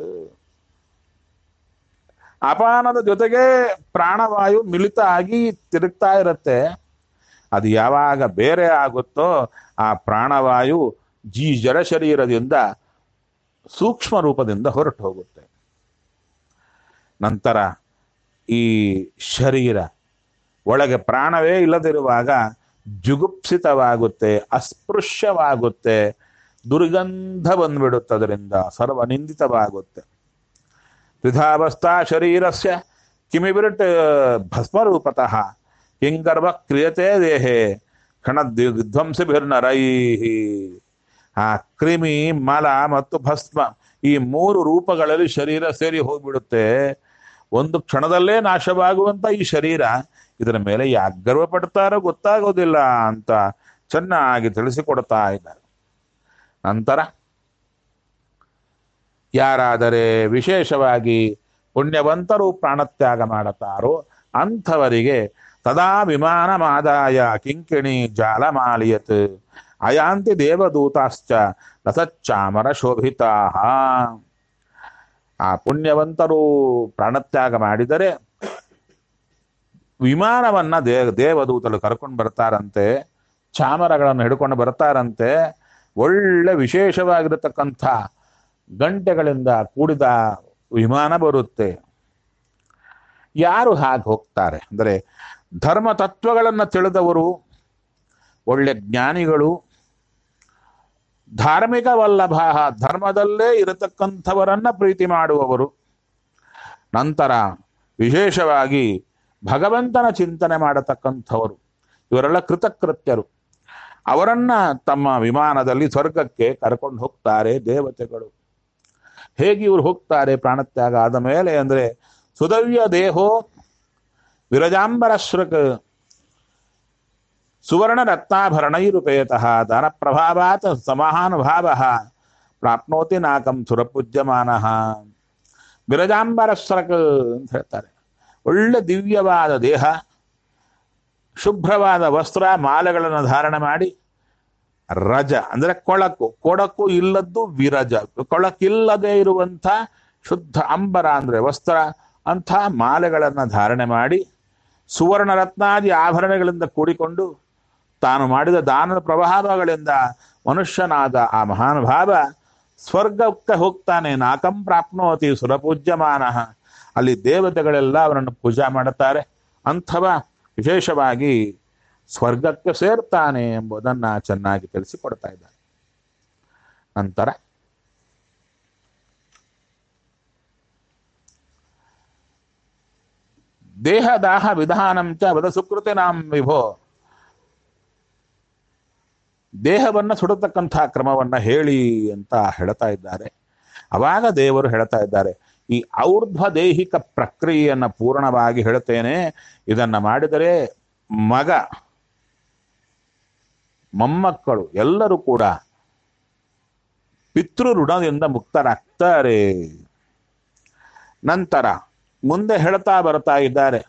Speaker 1: ಅಪಾನದ ಜೊತೆಗೆ ಪ್ರಾಣವಾಯು ಮಿಲಿತ ಆಗಿ ತಿರುಗ್ತಾ ಇರುತ್ತೆ ಅದು ಯಾವಾಗ ಬೇರೆ ಆಗುತ್ತೋ ಆ ಪ್ರಾಣವಾಯು ಜೀ ಜಡ ಶರೀರದಿಂದ ಸೂಕ್ಷ್ಮ ರೂಪದಿಂದ ಹೊರಟು ಹೋಗುತ್ತೆ ನಂತರ ಈ ಶರೀರ ಒಳಗೆ ಪ್ರಾಣವೇ ಇಲ್ಲದಿರುವಾಗ ಜುಗುಪ್ಸಿತವಾಗುತ್ತೆ ಅಸ್ಪೃಶ್ಯವಾಗುತ್ತೆ ದುರ್ಗಂಧ ಬಂದ್ಬಿಡುತ್ತದರಿಂದ ಸರ್ವನಿಂದಿತವಾಗುತ್ತೆ ತ್ರಿಧಾವಸ್ಥಾ ಶರೀರಸ್ಯ ಕಿಮಿಬಿರಟ್ ಭಸ್ಮರೂಪತಃ ಹಿಂಗರ್ವ ಕ್ರಿಯತೆ ದೇಹೆ ಕ್ಷಣ ಧ್ವಂಸಭಿರ್ನರೈ ಆ ಕ್ರಿಮಿ ಮಲ ಮತ್ತು ಭಸ್ಮ ಈ ಮೂರು ರೂಪಗಳಲ್ಲಿ ಶರೀರ ಸೇರಿ ಹೋಗ್ಬಿಡುತ್ತೆ ಒಂದು ಕ್ಷಣದಲ್ಲೇ ನಾಶವಾಗುವಂತ ಈ ಶರೀರ ಇದರ ಮೇಲೆ ಯಾಕೆ ಗರ್ವ ಪಡ್ತಾರೋ ಗೊತ್ತಾಗೋದಿಲ್ಲ ಅಂತ ಚೆನ್ನಾಗಿ ತಿಳಿಸಿಕೊಡ್ತಾ ಇದ್ದಾರೆ ನಂತರ ಯಾರಾದರೆ ವಿಶೇಷವಾಗಿ ಪುಣ್ಯವಂತರು ಪ್ರಾಣತ್ಯಾಗ ಮಾಡುತ್ತಾರೋ ಅಂಥವರಿಗೆ ತದಾ ವಿಮಾನಮಾದಾಯ ಕಿಂಕಿಣಿ ಜಾಲಮಾಲಿಯತ್ ಅಯಾಂತಿ ದೇವದೂತಾಶ್ಚ ರಸಚ್ಚಾಮರ ಶೋಭಿತಾ ಆ ಪುಣ್ಯವಂತರು ಪ್ರಾಣತ್ಯಾಗ ಮಾಡಿದರೆ ವಿಮಾನವನ್ನ ದೇ ದೇವದೂತರು ಕರ್ಕೊಂಡು ಬರ್ತಾರಂತೆ ಚಾಮರಗಳನ್ನು ಹಿಡ್ಕೊಂಡು ಬರ್ತಾರಂತೆ ಒಳ್ಳೆ ವಿಶೇಷವಾಗಿರತಕ್ಕಂಥ ಗಂಟೆಗಳಿಂದ ಕೂಡಿದ ವಿಮಾನ ಬರುತ್ತೆ ಯಾರು ಹಾಗೆ ಹೋಗ್ತಾರೆ ಅಂದರೆ ಧರ್ಮ ತತ್ವಗಳನ್ನು ತಿಳಿದವರು ಒಳ್ಳೆ ಜ್ಞಾನಿಗಳು ಧಾರ್ಮಿಕವಲ್ಲಭ ಧರ್ಮದಲ್ಲೇ ಇರತಕ್ಕಂಥವರನ್ನ ಪ್ರೀತಿ ಮಾಡುವವರು ನಂತರ ವಿಶೇಷವಾಗಿ ಭಗವಂತನ ಚಿಂತನೆ ಮಾಡತಕ್ಕಂಥವರು ಇವರೆಲ್ಲ ಕೃತಕೃತ್ಯರು ಅವರನ್ನ ತಮ್ಮ ವಿಮಾನದಲ್ಲಿ ಸ್ವರ್ಗಕ್ಕೆ ಕರ್ಕೊಂಡು ಹೋಗ್ತಾರೆ ದೇವತೆಗಳು ಹೇಗೆ ಇವರು ಹೋಗ್ತಾರೆ ಪ್ರಾಣತ್ಯಾಗ ಆದ ಮೇಲೆ ಅಂದ್ರೆ ಸುದವ್ಯ ದೇಹೋ ವಿರಜಾಂಬರಶ್ರಕ್ ಸುವರ್ಣ ರತ್ನಾಭರಣೈರುಪೇತಃ ಧನ ಪ್ರಭಾವಾತ್ ಸಮಾನುಭಾವ ಪ್ರಾಪ್ನೋತಿ ನಾಕಂ ಸುರಪೂಜ್ಯಮಾನ ವಿರಜಾಂಬರಶ್ರಕ್ ಅಂತ ಹೇಳ್ತಾರೆ ಒಳ್ಳೆ ದಿವ್ಯವಾದ ದೇಹ ಶುಭ್ರವಾದ ವಸ್ತ್ರ ಮಾಲೆಗಳನ್ನು ಧಾರಣೆ ಮಾಡಿ ರಜ ಅಂದ್ರೆ ಕೊಳಕು ಕೊಡಕು ಇಲ್ಲದ್ದು ವಿರಜ ಕೊಳಕಿಲ್ಲದೆ ಇರುವಂಥ ಶುದ್ಧ ಅಂಬರ ಅಂದ್ರೆ ವಸ್ತ್ರ ಅಂಥ ಮಾಲೆಗಳನ್ನು ಧಾರಣೆ ಮಾಡಿ ಸುವರ್ಣ ರತ್ನಾದಿ ಆಭರಣಗಳಿಂದ ಕೂಡಿಕೊಂಡು ತಾನು ಮಾಡಿದ ದಾನದ ಪ್ರಭಾವಗಳಿಂದ ಮನುಷ್ಯನಾದ ಆ ಮಹಾನುಭಾವ ಸ್ವರ್ಗಕ್ಕೆ ಹೋಗ್ತಾನೆ ನಾಕಂ ಪ್ರಾಪ್ನೋತಿ ಸುರಪೂಜ್ಯಮಾನ ಅಲ್ಲಿ ದೇವತೆಗಳೆಲ್ಲ ಅವರನ್ನು ಪೂಜಾ ಮಾಡುತ್ತಾರೆ ಅಂಥವ ವಿಶೇಷವಾಗಿ ಸ್ವರ್ಗಕ್ಕೆ ಸೇರ್ತಾನೆ ಎಂಬುದನ್ನ ಚೆನ್ನಾಗಿ ತಿಳಿಸಿಕೊಡ್ತಾ ಇದ್ದಾರೆ ನಂತರ ದೇಹದಾಹ ವಿಧಾನಂಚ ವದ ಸುಕೃತಿ ನಾಂ ವಿಭೋ ದೇಹವನ್ನ ಸುಡತಕ್ಕಂಥ ಕ್ರಮವನ್ನ ಹೇಳಿ ಅಂತ ಹೇಳ್ತಾ ಇದ್ದಾರೆ ಅವಾಗ ದೇವರು ಹೇಳ್ತಾ ಇದ್ದಾರೆ ಈ ಔರ್ಧ್ವ ದೈಹಿಕ ಪ್ರಕ್ರಿಯೆಯನ್ನ ಪೂರ್ಣವಾಗಿ ಹೇಳ್ತೇನೆ ಇದನ್ನ ಮಾಡಿದರೆ ಮಗ ಮೊಮ್ಮಕ್ಕಳು ಎಲ್ಲರೂ ಕೂಡ ಪಿತೃ ಋಣದಿಂದ ಮುಕ್ತರಾಗ್ತಾರೆ ನಂತರ ಮುಂದೆ ಹೇಳ್ತಾ ಬರ್ತಾ ಇದ್ದಾರೆ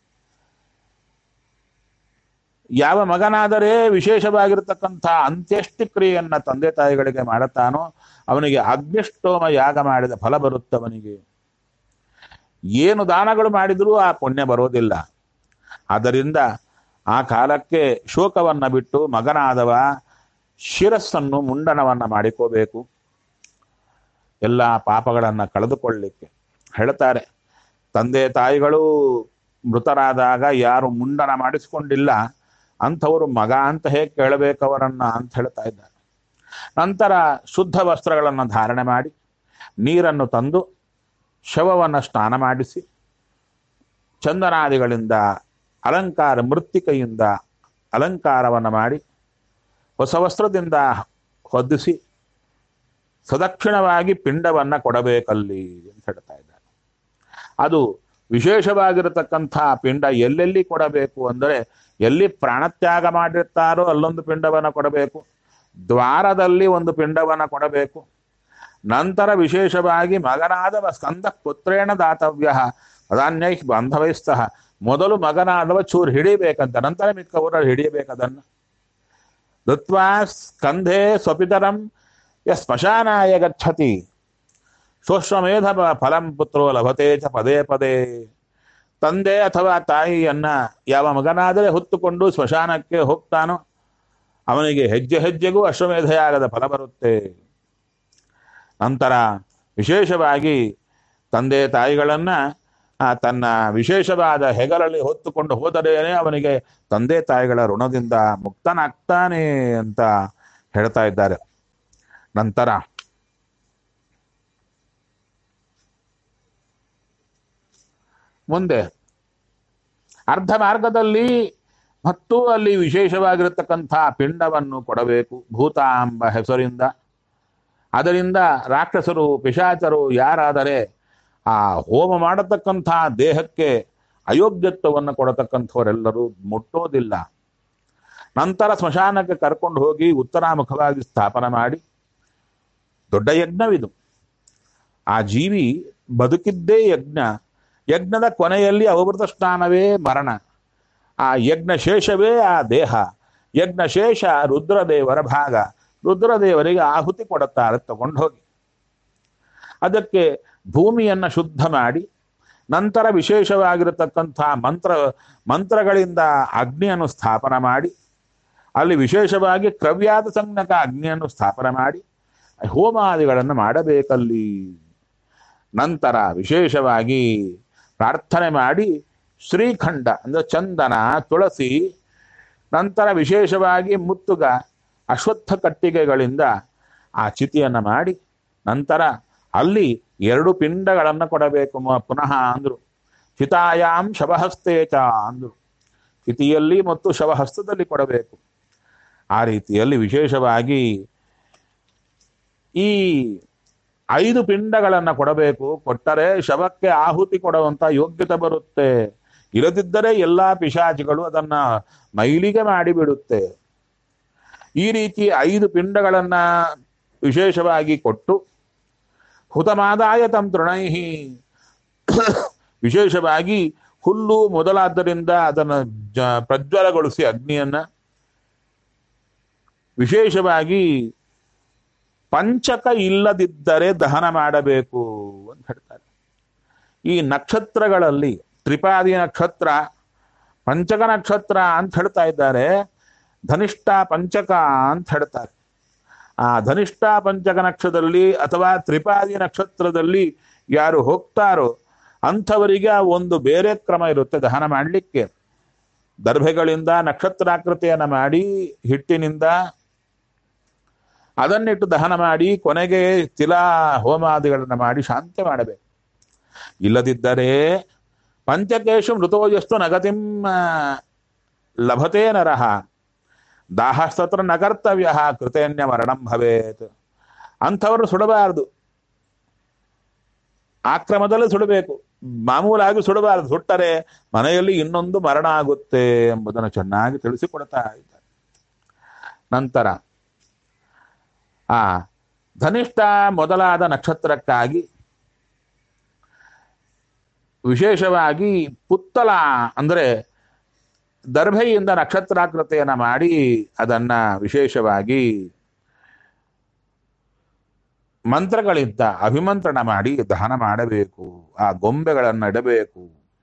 Speaker 1: ಯಾವ ಮಗನಾದರೆ ವಿಶೇಷವಾಗಿರತಕ್ಕಂಥ ಅಂತ್ಯಷ್ಟಿ ಕ್ರಿಯೆಯನ್ನ ತಂದೆ ತಾಯಿಗಳಿಗೆ ಮಾಡುತ್ತಾನೋ ಅವನಿಗೆ ಅಗ್ನಿಷ್ಟೋಮ ಯಾಗ ಮಾಡಿದ ಫಲ ಬರುತ್ತವನಿಗೆ ಏನು ದಾನಗಳು ಮಾಡಿದರೂ ಆ ಪುಣ್ಯ ಬರೋದಿಲ್ಲ ಆದ್ದರಿಂದ ಆ ಕಾಲಕ್ಕೆ ಶೋಕವನ್ನ ಬಿಟ್ಟು ಮಗನಾದವ ಶಿರಸ್ಸನ್ನು ಮುಂಡನವನ್ನ ಮಾಡಿಕೋಬೇಕು ಎಲ್ಲ ಪಾಪಗಳನ್ನ ಕಳೆದುಕೊಳ್ಳಿಕ್ಕೆ ಹೇಳ್ತಾರೆ ತಂದೆ ತಾಯಿಗಳು ಮೃತರಾದಾಗ ಯಾರು ಮುಂಡನ ಮಾಡಿಸಿಕೊಂಡಿಲ್ಲ ಅಂಥವರು ಮಗ ಅಂತ ಹೇಗೆ ಕೇಳಬೇಕು ಅವರನ್ನ ಅಂತ ಹೇಳ್ತಾ ಇದ್ದಾರೆ ನಂತರ ಶುದ್ಧ ವಸ್ತ್ರಗಳನ್ನು ಧಾರಣೆ ಮಾಡಿ ನೀರನ್ನು ತಂದು ಶವವನ್ನು ಸ್ನಾನ ಮಾಡಿಸಿ ಚಂದನಾದಿಗಳಿಂದ ಅಲಂಕಾರ ಮೃತ್ತಿಕೆಯಿಂದ ಅಲಂಕಾರವನ್ನು ಮಾಡಿ ಹೊಸ ವಸ್ತ್ರದಿಂದ ಹೊದಿಸಿ ಸದಕ್ಷಿಣವಾಗಿ ಪಿಂಡವನ್ನು ಕೊಡಬೇಕಲ್ಲಿ ಅಂತ ಹೇಳ್ತಾ ಇದ್ದಾರೆ ಅದು ವಿಶೇಷವಾಗಿರತಕ್ಕಂಥ ಪಿಂಡ ಎಲ್ಲೆಲ್ಲಿ ಕೊಡಬೇಕು ಅಂದರೆ ಎಲ್ಲಿ ಪ್ರಾಣತ್ಯಾಗ ಮಾಡಿರ್ತಾರೋ ಅಲ್ಲೊಂದು ಪಿಂಡವನ್ನು ಕೊಡಬೇಕು ದ್ವಾರದಲ್ಲಿ ಒಂದು ಪಿಂಡವನ್ನು ಕೊಡಬೇಕು ನಂತರ ವಿಶೇಷವಾಗಿ ಮಗನಾದವ ಸ್ಕಂದ ಪುತ್ರೇಣ ದಾತವ್ಯ ಅದಾನ್ಯೈ ಬಾಂಧವೈಸ್ತಃ ಮೊದಲು ಮಗನಾದವ ಚೂರು ಹಿಡಿಬೇಕಂತ ನಂತರ ಮಿಕ್ಕವರು ಹಿಡಿಯಬೇಕದನ್ನು ದತ್ವಾ ಸ್ಕಂಧೆ ಸ್ವಪಿತರಂ ಯ ಸ್ಮಶಾನಾಯ ಗಚ್ಚತಿ ಸೋಶ್ವಮೇಧ ಫಲಂ ಪುತ್ರೋ ಲಭತೆ ಚ ಪದೇ ಪದೇ ತಂದೆ ಅಥವಾ ತಾಯಿಯನ್ನ ಯಾವ ಮಗನಾದರೆ ಹೊತ್ತುಕೊಂಡು ಸ್ಮಶಾನಕ್ಕೆ ಹೋಗ್ತಾನೋ ಅವನಿಗೆ ಹೆಜ್ಜೆ ಹೆಜ್ಜೆಗೂ ಅಶ್ವಮೇಧೆಯಾಗದ ಫಲ ಬರುತ್ತೆ ನಂತರ ವಿಶೇಷವಾಗಿ ತಂದೆ ತಾಯಿಗಳನ್ನ ಆ, ತನ್ನ ವಿಶೇಷವಾದ ಹೆಗಲಲ್ಲಿ ಹೊತ್ತುಕೊಂಡು ಹೋದರೇನೆ ಅವನಿಗೆ ತಂದೆ ತಾಯಿಗಳ ಋಣದಿಂದ ಮುಕ್ತನಾಗ್ತಾನೆ ಅಂತ ಹೇಳ್ತಾ ಇದ್ದಾರೆ ನಂತರ ಮುಂದೆ ಅರ್ಧ ಮಾರ್ಗದಲ್ಲಿ ಮತ್ತು ಅಲ್ಲಿ ವಿಶೇಷವಾಗಿರತಕ್ಕಂಥ ಪಿಂಡವನ್ನು ಕೊಡಬೇಕು ಭೂತ ಎಂಬ ಹೆಸರಿಂದ ಅದರಿಂದ ರಾಕ್ಷಸರು ಪಿಶಾಚರು ಯಾರಾದರೆ ಆ ಹೋಮ ಮಾಡತಕ್ಕಂಥ ದೇಹಕ್ಕೆ ಅಯೋಗ್ಯತ್ವವನ್ನು ಕೊಡತಕ್ಕಂಥವರೆಲ್ಲರೂ ಮುಟ್ಟೋದಿಲ್ಲ ನಂತರ ಸ್ಮಶಾನಕ್ಕೆ ಕರ್ಕೊಂಡು ಹೋಗಿ ಉತ್ತರಾಮುಖವಾಗಿ ಸ್ಥಾಪನ ಮಾಡಿ ದೊಡ್ಡ ಯಜ್ಞವಿದು ಆ ಜೀವಿ ಬದುಕಿದ್ದೇ ಯಜ್ಞ ಯಜ್ಞದ ಕೊನೆಯಲ್ಲಿ ಅವಭೃತ ಸ್ನಾನವೇ ಮರಣ ಆ ಯಜ್ಞ ಶೇಷವೇ ಆ ದೇಹ ಯಜ್ಞ ಶೇಷ ರುದ್ರದೇವರ ಭಾಗ ರುದ್ರದೇವರಿಗೆ ಆಹುತಿ ಕೊಡುತ್ತಾರೆ ತಗೊಂಡು ಹೋಗಿ ಅದಕ್ಕೆ ಭೂಮಿಯನ್ನು ಶುದ್ಧ ಮಾಡಿ ನಂತರ ವಿಶೇಷವಾಗಿರತಕ್ಕಂಥ ಮಂತ್ರ ಮಂತ್ರಗಳಿಂದ ಅಗ್ನಿಯನ್ನು ಸ್ಥಾಪನ ಮಾಡಿ ಅಲ್ಲಿ ವಿಶೇಷವಾಗಿ ಕ್ರವ್ಯಾದ ಸಂಜ್ಞಕ ಅಗ್ನಿಯನ್ನು ಸ್ಥಾಪನ ಮಾಡಿ ಹೋಮಾದಿಗಳನ್ನು ಮಾಡಬೇಕಲ್ಲಿ ನಂತರ ವಿಶೇಷವಾಗಿ ಪ್ರಾರ್ಥನೆ ಮಾಡಿ ಶ್ರೀಖಂಡ ಅಂದರೆ ಚಂದನ ತುಳಸಿ ನಂತರ ವಿಶೇಷವಾಗಿ ಮುತ್ತುಗ ಅಶ್ವತ್ಥ ಕಟ್ಟಿಗೆಗಳಿಂದ ಆ ಚಿತಿಯನ್ನು ಮಾಡಿ ನಂತರ ಅಲ್ಲಿ ಎರಡು ಪಿಂಡಗಳನ್ನು ಕೊಡಬೇಕು ಮ- ಪುನಃ ಅಂದ್ರು ಚಿತಾಯಾಮ್ ಶವಹಸ್ತೇಚ ಅಂದ್ರು ಚಿತಿಯಲ್ಲಿ ಮತ್ತು ಶವಹಸ್ತದಲ್ಲಿ ಕೊಡಬೇಕು ಆ ರೀತಿಯಲ್ಲಿ ವಿಶೇಷವಾಗಿ ಈ ಐದು ಪಿಂಡಗಳನ್ನು ಕೊಡಬೇಕು ಕೊಟ್ಟರೆ ಶವಕ್ಕೆ ಆಹುತಿ ಕೊಡುವಂತ ಯೋಗ್ಯತೆ ಬರುತ್ತೆ ಇಲ್ಲದಿದ್ದರೆ ಎಲ್ಲಾ ಪಿಶಾಚಿಗಳು ಅದನ್ನ ಮೈಲಿಗೆ ಮಾಡಿಬಿಡುತ್ತೆ ಈ ರೀತಿ ಐದು ಪಿಂಡಗಳನ್ನ ವಿಶೇಷವಾಗಿ ಕೊಟ್ಟು ಹುತಮಾದಾಯ ತಂ ತೃಣೈಹಿ ವಿಶೇಷವಾಗಿ ಹುಲ್ಲು ಮೊದಲಾದ್ದರಿಂದ ಅದನ್ನು ಜ ಪ್ರಜ್ವಲಗೊಳಿಸಿ ಅಗ್ನಿಯನ್ನ ವಿಶೇಷವಾಗಿ ಪಂಚಕ ಇಲ್ಲದಿದ್ದರೆ ದಹನ ಮಾಡಬೇಕು ಅಂತ ಹೇಳ್ತಾರೆ ಈ ನಕ್ಷತ್ರಗಳಲ್ಲಿ ತ್ರಿಪಾದಿ ನಕ್ಷತ್ರ ಪಂಚಕ ನಕ್ಷತ್ರ ಅಂತ ಹೇಳ್ತಾ ಇದ್ದಾರೆ ಧನಿಷ್ಠ ಪಂಚಕ ಅಂತ ಹೇಳ್ತಾರೆ ಆ ಧನಿಷ್ಠ ಪಂಚಕ ನಕ್ಷತ್ರದಲ್ಲಿ ಅಥವಾ ತ್ರಿಪಾದಿ ನಕ್ಷತ್ರದಲ್ಲಿ ಯಾರು ಹೋಗ್ತಾರೋ ಅಂಥವರಿಗೆ ಆ ಒಂದು ಬೇರೆ ಕ್ರಮ ಇರುತ್ತೆ ದಹನ ಮಾಡಲಿಕ್ಕೆ ದರ್ಭೆಗಳಿಂದ ನಕ್ಷತ್ರಾಕೃತಿಯನ್ನು ಮಾಡಿ ಹಿಟ್ಟಿನಿಂದ ಅದನ್ನಿಟ್ಟು ದಹನ ಮಾಡಿ ಕೊನೆಗೆ ತಿಲಾ ಹೋಮಾದಿಗಳನ್ನು ಮಾಡಿ ಶಾಂತಿ ಮಾಡಬೇಕು ಇಲ್ಲದಿದ್ದರೆ ಪಂಚಕೇಶು ಮೃತೋಜಸ್ತು ನಗತಿಂ ಆ, ಲಭತೆ ನರಹ ದಾಹಸ್ತತ್ರ ನ ಕರ್ತವ್ಯ ಕೃತೇನ್ಯ ಮರಣಂ ಭವೇತ್ ಅಂಥವ್ರನ್ನ ಸುಡಬಾರದು ಆಕ್ರಮದಲ್ಲಿ ಸುಡಬೇಕು ಮಾಮೂಲಾಗಿ ಸುಡಬಾರದು ಸುಟ್ಟರೆ ಮನೆಯಲ್ಲಿ ಇನ್ನೊಂದು ಮರಣ ಆಗುತ್ತೆ ಎಂಬುದನ್ನು ಚೆನ್ನಾಗಿ ತಿಳಿಸಿಕೊಡ್ತಾ ಇದ್ದಾರೆ ನಂತರ ಆ ಧನಿಷ್ಠ ಮೊದಲಾದ ನಕ್ಷತ್ರಕ್ಕಾಗಿ ವಿಶೇಷವಾಗಿ ಪುತ್ತಲ ಅಂದರೆ ದರ್ಭೆಯಿಂದ ನಕ್ಷತ್ರಾಕೃತಿಯನ್ನು ಮಾಡಿ ಅದನ್ನ ವಿಶೇಷವಾಗಿ ಮಂತ್ರಗಳಿಂದ ಅಭಿಮಂತ್ರಣ ಮಾಡಿ ದಹನ ಮಾಡಬೇಕು ಆ ಗೊಂಬೆಗಳನ್ನು ಇಡಬೇಕು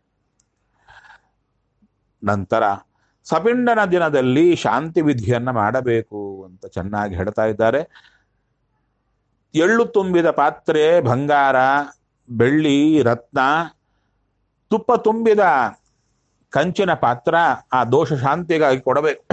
Speaker 1: ನಂತರ ಸಪಿಂಡನ ದಿನದಲ್ಲಿ ಶಾಂತಿ ವಿಧಿಯನ್ನ ಮಾಡಬೇಕು ಅಂತ ಚೆನ್ನಾಗಿ ಹೇಳ್ತಾ ಇದ್ದಾರೆ ಎಳ್ಳು ತುಂಬಿದ ಪಾತ್ರೆ ಬಂಗಾರ ಬೆಳ್ಳಿ ರತ್ನ ತುಪ್ಪ ತುಂಬಿದ ಕಂಚಿನ ಪಾತ್ರ ಆ ದೋಷ ಶಾಂತಿಗಾಗಿ ಕೊಡಬೇಕು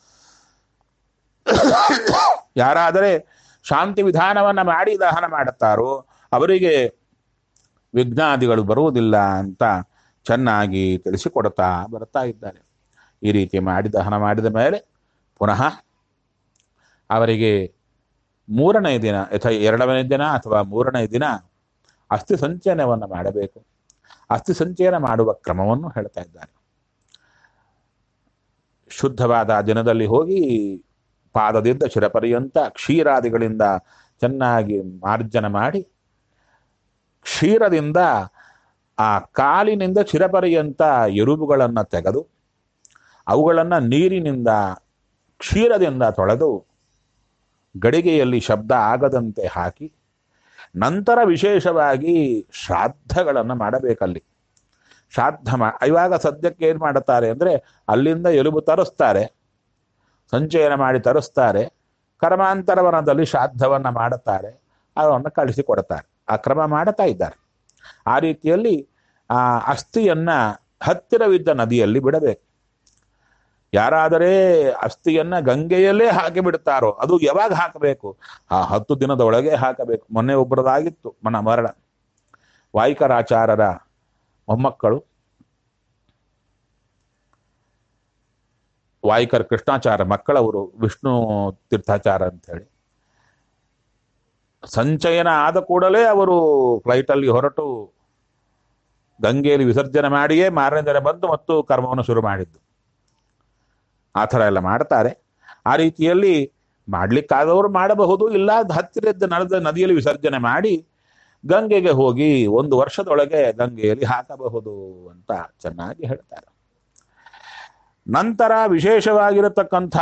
Speaker 1: ಯಾರಾದರೆ ಶಾಂತಿ ವಿಧಾನವನ್ನ ಮಾಡಿ ದಹನ ಮಾಡುತ್ತಾರೋ ಅವರಿಗೆ ವಿಘ್ನಾದಿಗಳು ಬರುವುದಿಲ್ಲ ಅಂತ ಚೆನ್ನಾಗಿ ತಿಳಿಸಿಕೊಡ್ತಾ ಬರ್ತಾ ಇದ್ದಾರೆ ಈ ರೀತಿ ಮಾಡಿ ದಹನ ಮಾಡಿದ ಮೇಲೆ ಪುನಃ ಅವರಿಗೆ ಮೂರನೇ ದಿನ ಅಥವಾ ಎರಡನೇ ದಿನ ಅಥವಾ ಮೂರನೇ ದಿನ ಅಸ್ಥಿ ಸಂಚಯನವನ್ನು ಮಾಡಬೇಕು ಅಸ್ಥಿ ಸಂಚಯನ ಮಾಡುವ ಕ್ರಮವನ್ನು ಹೇಳ್ತಾ ಇದ್ದಾರೆ ಶುದ್ಧವಾದ ದಿನದಲ್ಲಿ ಹೋಗಿ ಪಾದದಿಂದ ಶಿರಪರ್ಯಂತ ಕ್ಷೀರಾದಿಗಳಿಂದ ಚೆನ್ನಾಗಿ ಮಾರ್ಜನ ಮಾಡಿ ಕ್ಷೀರದಿಂದ ಆ ಕಾಲಿನಿಂದ ಚಿರಪರ್ಯಂತ ಎರುಬುಗಳನ್ನು ತೆಗೆದು ಅವುಗಳನ್ನು ನೀರಿನಿಂದ ಕ್ಷೀರದಿಂದ ತೊಳೆದು ಗಡಿಗೆಯಲ್ಲಿ ಶಬ್ದ ಆಗದಂತೆ ಹಾಕಿ ನಂತರ ವಿಶೇಷವಾಗಿ ಶ್ರಾದ್ದಗಳನ್ನು ಮಾಡಬೇಕಲ್ಲಿ ಶ್ರಾದ್ದ ಮಾ ಇವಾಗ ಸದ್ಯಕ್ಕೆ ಏನು ಮಾಡುತ್ತಾರೆ ಅಂದರೆ ಅಲ್ಲಿಂದ ಎಲುಬು ತರಿಸ್ತಾರೆ ಸಂಚಯನ ಮಾಡಿ ತರಿಸ್ತಾರೆ ಕರ್ಮಾಂತರವನದಲ್ಲಿ ಶ್ರಾದ್ದವನ್ನು ಮಾಡುತ್ತಾರೆ ಅದನ್ನು ಕಳಿಸಿಕೊಡ್ತಾರೆ ಆ ಕ್ರಮ ಮಾಡುತ್ತಾ ಇದ್ದಾರೆ ಆ ರೀತಿಯಲ್ಲಿ ಆ ಅಸ್ಥಿಯನ್ನ ಹತ್ತಿರವಿದ್ದ ನದಿಯಲ್ಲಿ ಬಿಡಬೇಕು ಯಾರಾದರೆ ಅಸ್ಥಿಯನ್ನ ಗಂಗೆಯಲ್ಲೇ ಹಾಕಿ ಬಿಡ್ತಾರೋ ಅದು ಯಾವಾಗ ಹಾಕಬೇಕು ಆ ಹತ್ತು ದಿನದ ಒಳಗೆ ಹಾಕಬೇಕು ಮೊನ್ನೆ ಒಬ್ಬರದಾಗಿತ್ತು ಮನ ಮರಣ ವಾಯಿಕರಾಚಾರರ ಮೊಮ್ಮಕ್ಕಳು ವಾಯಿಕರ್ ಕೃಷ್ಣಾಚಾರ ಮಕ್ಕಳವರು ವಿಷ್ಣು ತೀರ್ಥಾಚಾರ ಅಂತ ಹೇಳಿ ಸಂಚಯನ ಆದ ಕೂಡಲೇ ಅವರು ಫ್ಲೈಟಲ್ಲಿ ಹೊರಟು ಗಂಗೆಯಲ್ಲಿ ವಿಸರ್ಜನೆ ಮಾಡಿಯೇ ಮಾರನೇ ದಿನ ಬಂದು ಮತ್ತು ಕರ್ಮವನ್ನು ಶುರು ಮಾಡಿದ್ದು ಆ ಥರ ಎಲ್ಲ ಮಾಡ್ತಾರೆ ಆ ರೀತಿಯಲ್ಲಿ ಮಾಡ್ಲಿಕ್ಕಾದವರು ಮಾಡಬಹುದು ಇಲ್ಲ ಹತ್ತಿರದ ನಳದ ನದಿಯಲ್ಲಿ ವಿಸರ್ಜನೆ ಮಾಡಿ ಗಂಗೆಗೆ ಹೋಗಿ ಒಂದು ವರ್ಷದೊಳಗೆ ಗಂಗೆಯಲ್ಲಿ ಹಾಕಬಹುದು ಅಂತ ಚೆನ್ನಾಗಿ ಹೇಳ್ತಾರೆ ನಂತರ ವಿಶೇಷವಾಗಿರತಕ್ಕಂಥ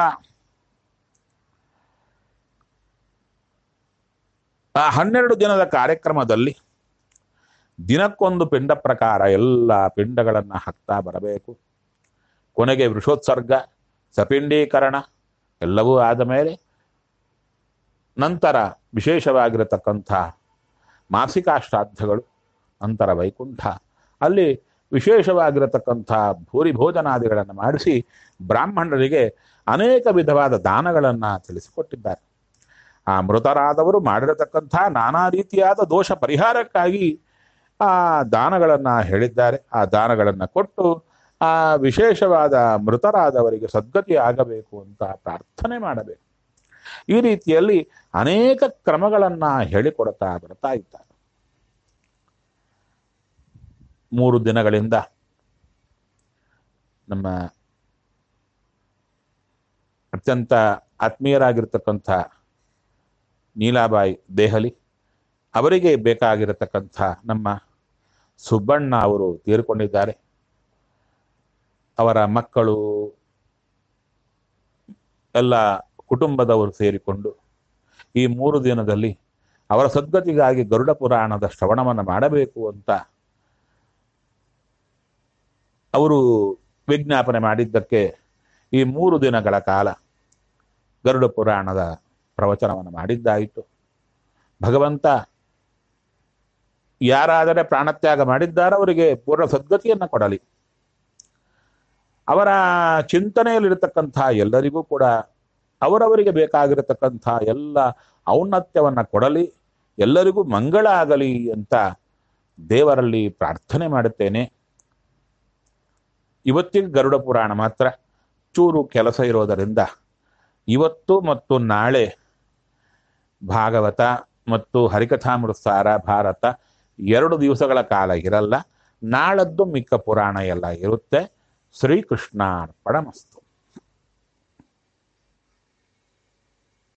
Speaker 1: ಆ ಹನ್ನೆರಡು ದಿನದ ಕಾರ್ಯಕ್ರಮದಲ್ಲಿ ದಿನಕ್ಕೊಂದು ಪಿಂಡ ಪ್ರಕಾರ ಎಲ್ಲ ಪಿಂಡಗಳನ್ನು ಹಾಕ್ತಾ ಬರಬೇಕು ಕೊನೆಗೆ ವೃಷೋತ್ಸರ್ಗ ಸಪಿಂಡೀಕರಣ ಎಲ್ಲವೂ ಆದ ಮೇಲೆ ನಂತರ ವಿಶೇಷವಾಗಿರತಕ್ಕಂಥ ಮಾಸಿಕಾಶ್ರಾದ್ದಗಳು ನಂತರ ವೈಕುಂಠ ಅಲ್ಲಿ ವಿಶೇಷವಾಗಿರತಕ್ಕಂಥ ಭೂರಿ ಭೋಜನಾದಿಗಳನ್ನು ಮಾಡಿಸಿ ಬ್ರಾಹ್ಮಣರಿಗೆ ಅನೇಕ ವಿಧವಾದ ದಾನಗಳನ್ನು ತಿಳಿಸಿಕೊಟ್ಟಿದ್ದಾರೆ ಆ ಮೃತರಾದವರು ಮಾಡಿರತಕ್ಕಂಥ ನಾನಾ ರೀತಿಯಾದ ದೋಷ ಪರಿಹಾರಕ್ಕಾಗಿ ಆ ದಾನಗಳನ್ನು ಹೇಳಿದ್ದಾರೆ ಆ ದಾನಗಳನ್ನು ಕೊಟ್ಟು ಆ ವಿಶೇಷವಾದ ಮೃತರಾದವರಿಗೆ ಸದ್ಗತಿ ಆಗಬೇಕು ಅಂತ ಪ್ರಾರ್ಥನೆ ಮಾಡಬೇಕು ಈ ರೀತಿಯಲ್ಲಿ ಅನೇಕ ಕ್ರಮಗಳನ್ನ ಹೇಳಿಕೊಡ್ತಾ ಬರ್ತಾ ಇದ್ದಾರೆ ಮೂರು ದಿನಗಳಿಂದ ನಮ್ಮ ಅತ್ಯಂತ ಆತ್ಮೀಯರಾಗಿರ್ತಕ್ಕಂಥ ನೀಲಾಬಾಯಿ ದೇಹಲಿ ಅವರಿಗೆ ಬೇಕಾಗಿರತಕ್ಕಂಥ ನಮ್ಮ ಸುಬ್ಬಣ್ಣ ಅವರು ತೀರ್ಕೊಂಡಿದ್ದಾರೆ ಅವರ ಮಕ್ಕಳು ಎಲ್ಲ ಕುಟುಂಬದವರು ಸೇರಿಕೊಂಡು ಈ ಮೂರು ದಿನದಲ್ಲಿ ಅವರ ಸದ್ಗತಿಗಾಗಿ ಗರುಡ ಪುರಾಣದ ಶ್ರವಣವನ್ನು ಮಾಡಬೇಕು ಅಂತ ಅವರು ವಿಜ್ಞಾಪನೆ ಮಾಡಿದ್ದಕ್ಕೆ ಈ ಮೂರು ದಿನಗಳ ಕಾಲ ಗರುಡ ಪುರಾಣದ ಪ್ರವಚನವನ್ನು ಮಾಡಿದ್ದಾಯಿತು ಭಗವಂತ ಯಾರಾದರೆ ಪ್ರಾಣತ್ಯಾಗ ಮಾಡಿದ್ದಾರೋ ಅವರಿಗೆ ಪೂರ್ಣ ಸದ್ಗತಿಯನ್ನು ಕೊಡಲಿ ಅವರ ಚಿಂತನೆಯಲ್ಲಿರತಕ್ಕಂಥ ಎಲ್ಲರಿಗೂ ಕೂಡ ಅವರವರಿಗೆ ಬೇಕಾಗಿರತಕ್ಕಂಥ ಎಲ್ಲ ಔನ್ನತ್ಯವನ್ನ ಕೊಡಲಿ ಎಲ್ಲರಿಗೂ ಮಂಗಳ ಆಗಲಿ ಅಂತ ದೇವರಲ್ಲಿ ಪ್ರಾರ್ಥನೆ ಮಾಡುತ್ತೇನೆ ಇವತ್ತಿಗೆ ಗರುಡ ಪುರಾಣ ಮಾತ್ರ ಚೂರು ಕೆಲಸ ಇರೋದರಿಂದ ಇವತ್ತು ಮತ್ತು ನಾಳೆ ಭಾಗವತ ಮತ್ತು ಹರಿಕಥಾಮೃತಸಾರ ಭಾರತ ಎರಡು ದಿವಸಗಳ ಕಾಲ ಇರಲ್ಲ ನಾಳದ್ದು ಮಿಕ್ಕ ಪುರಾಣ ಎಲ್ಲ ಇರುತ್ತೆ ಶ್ರೀಕೃಷ್ಣಾರ್ಪಣಮಸ್ತು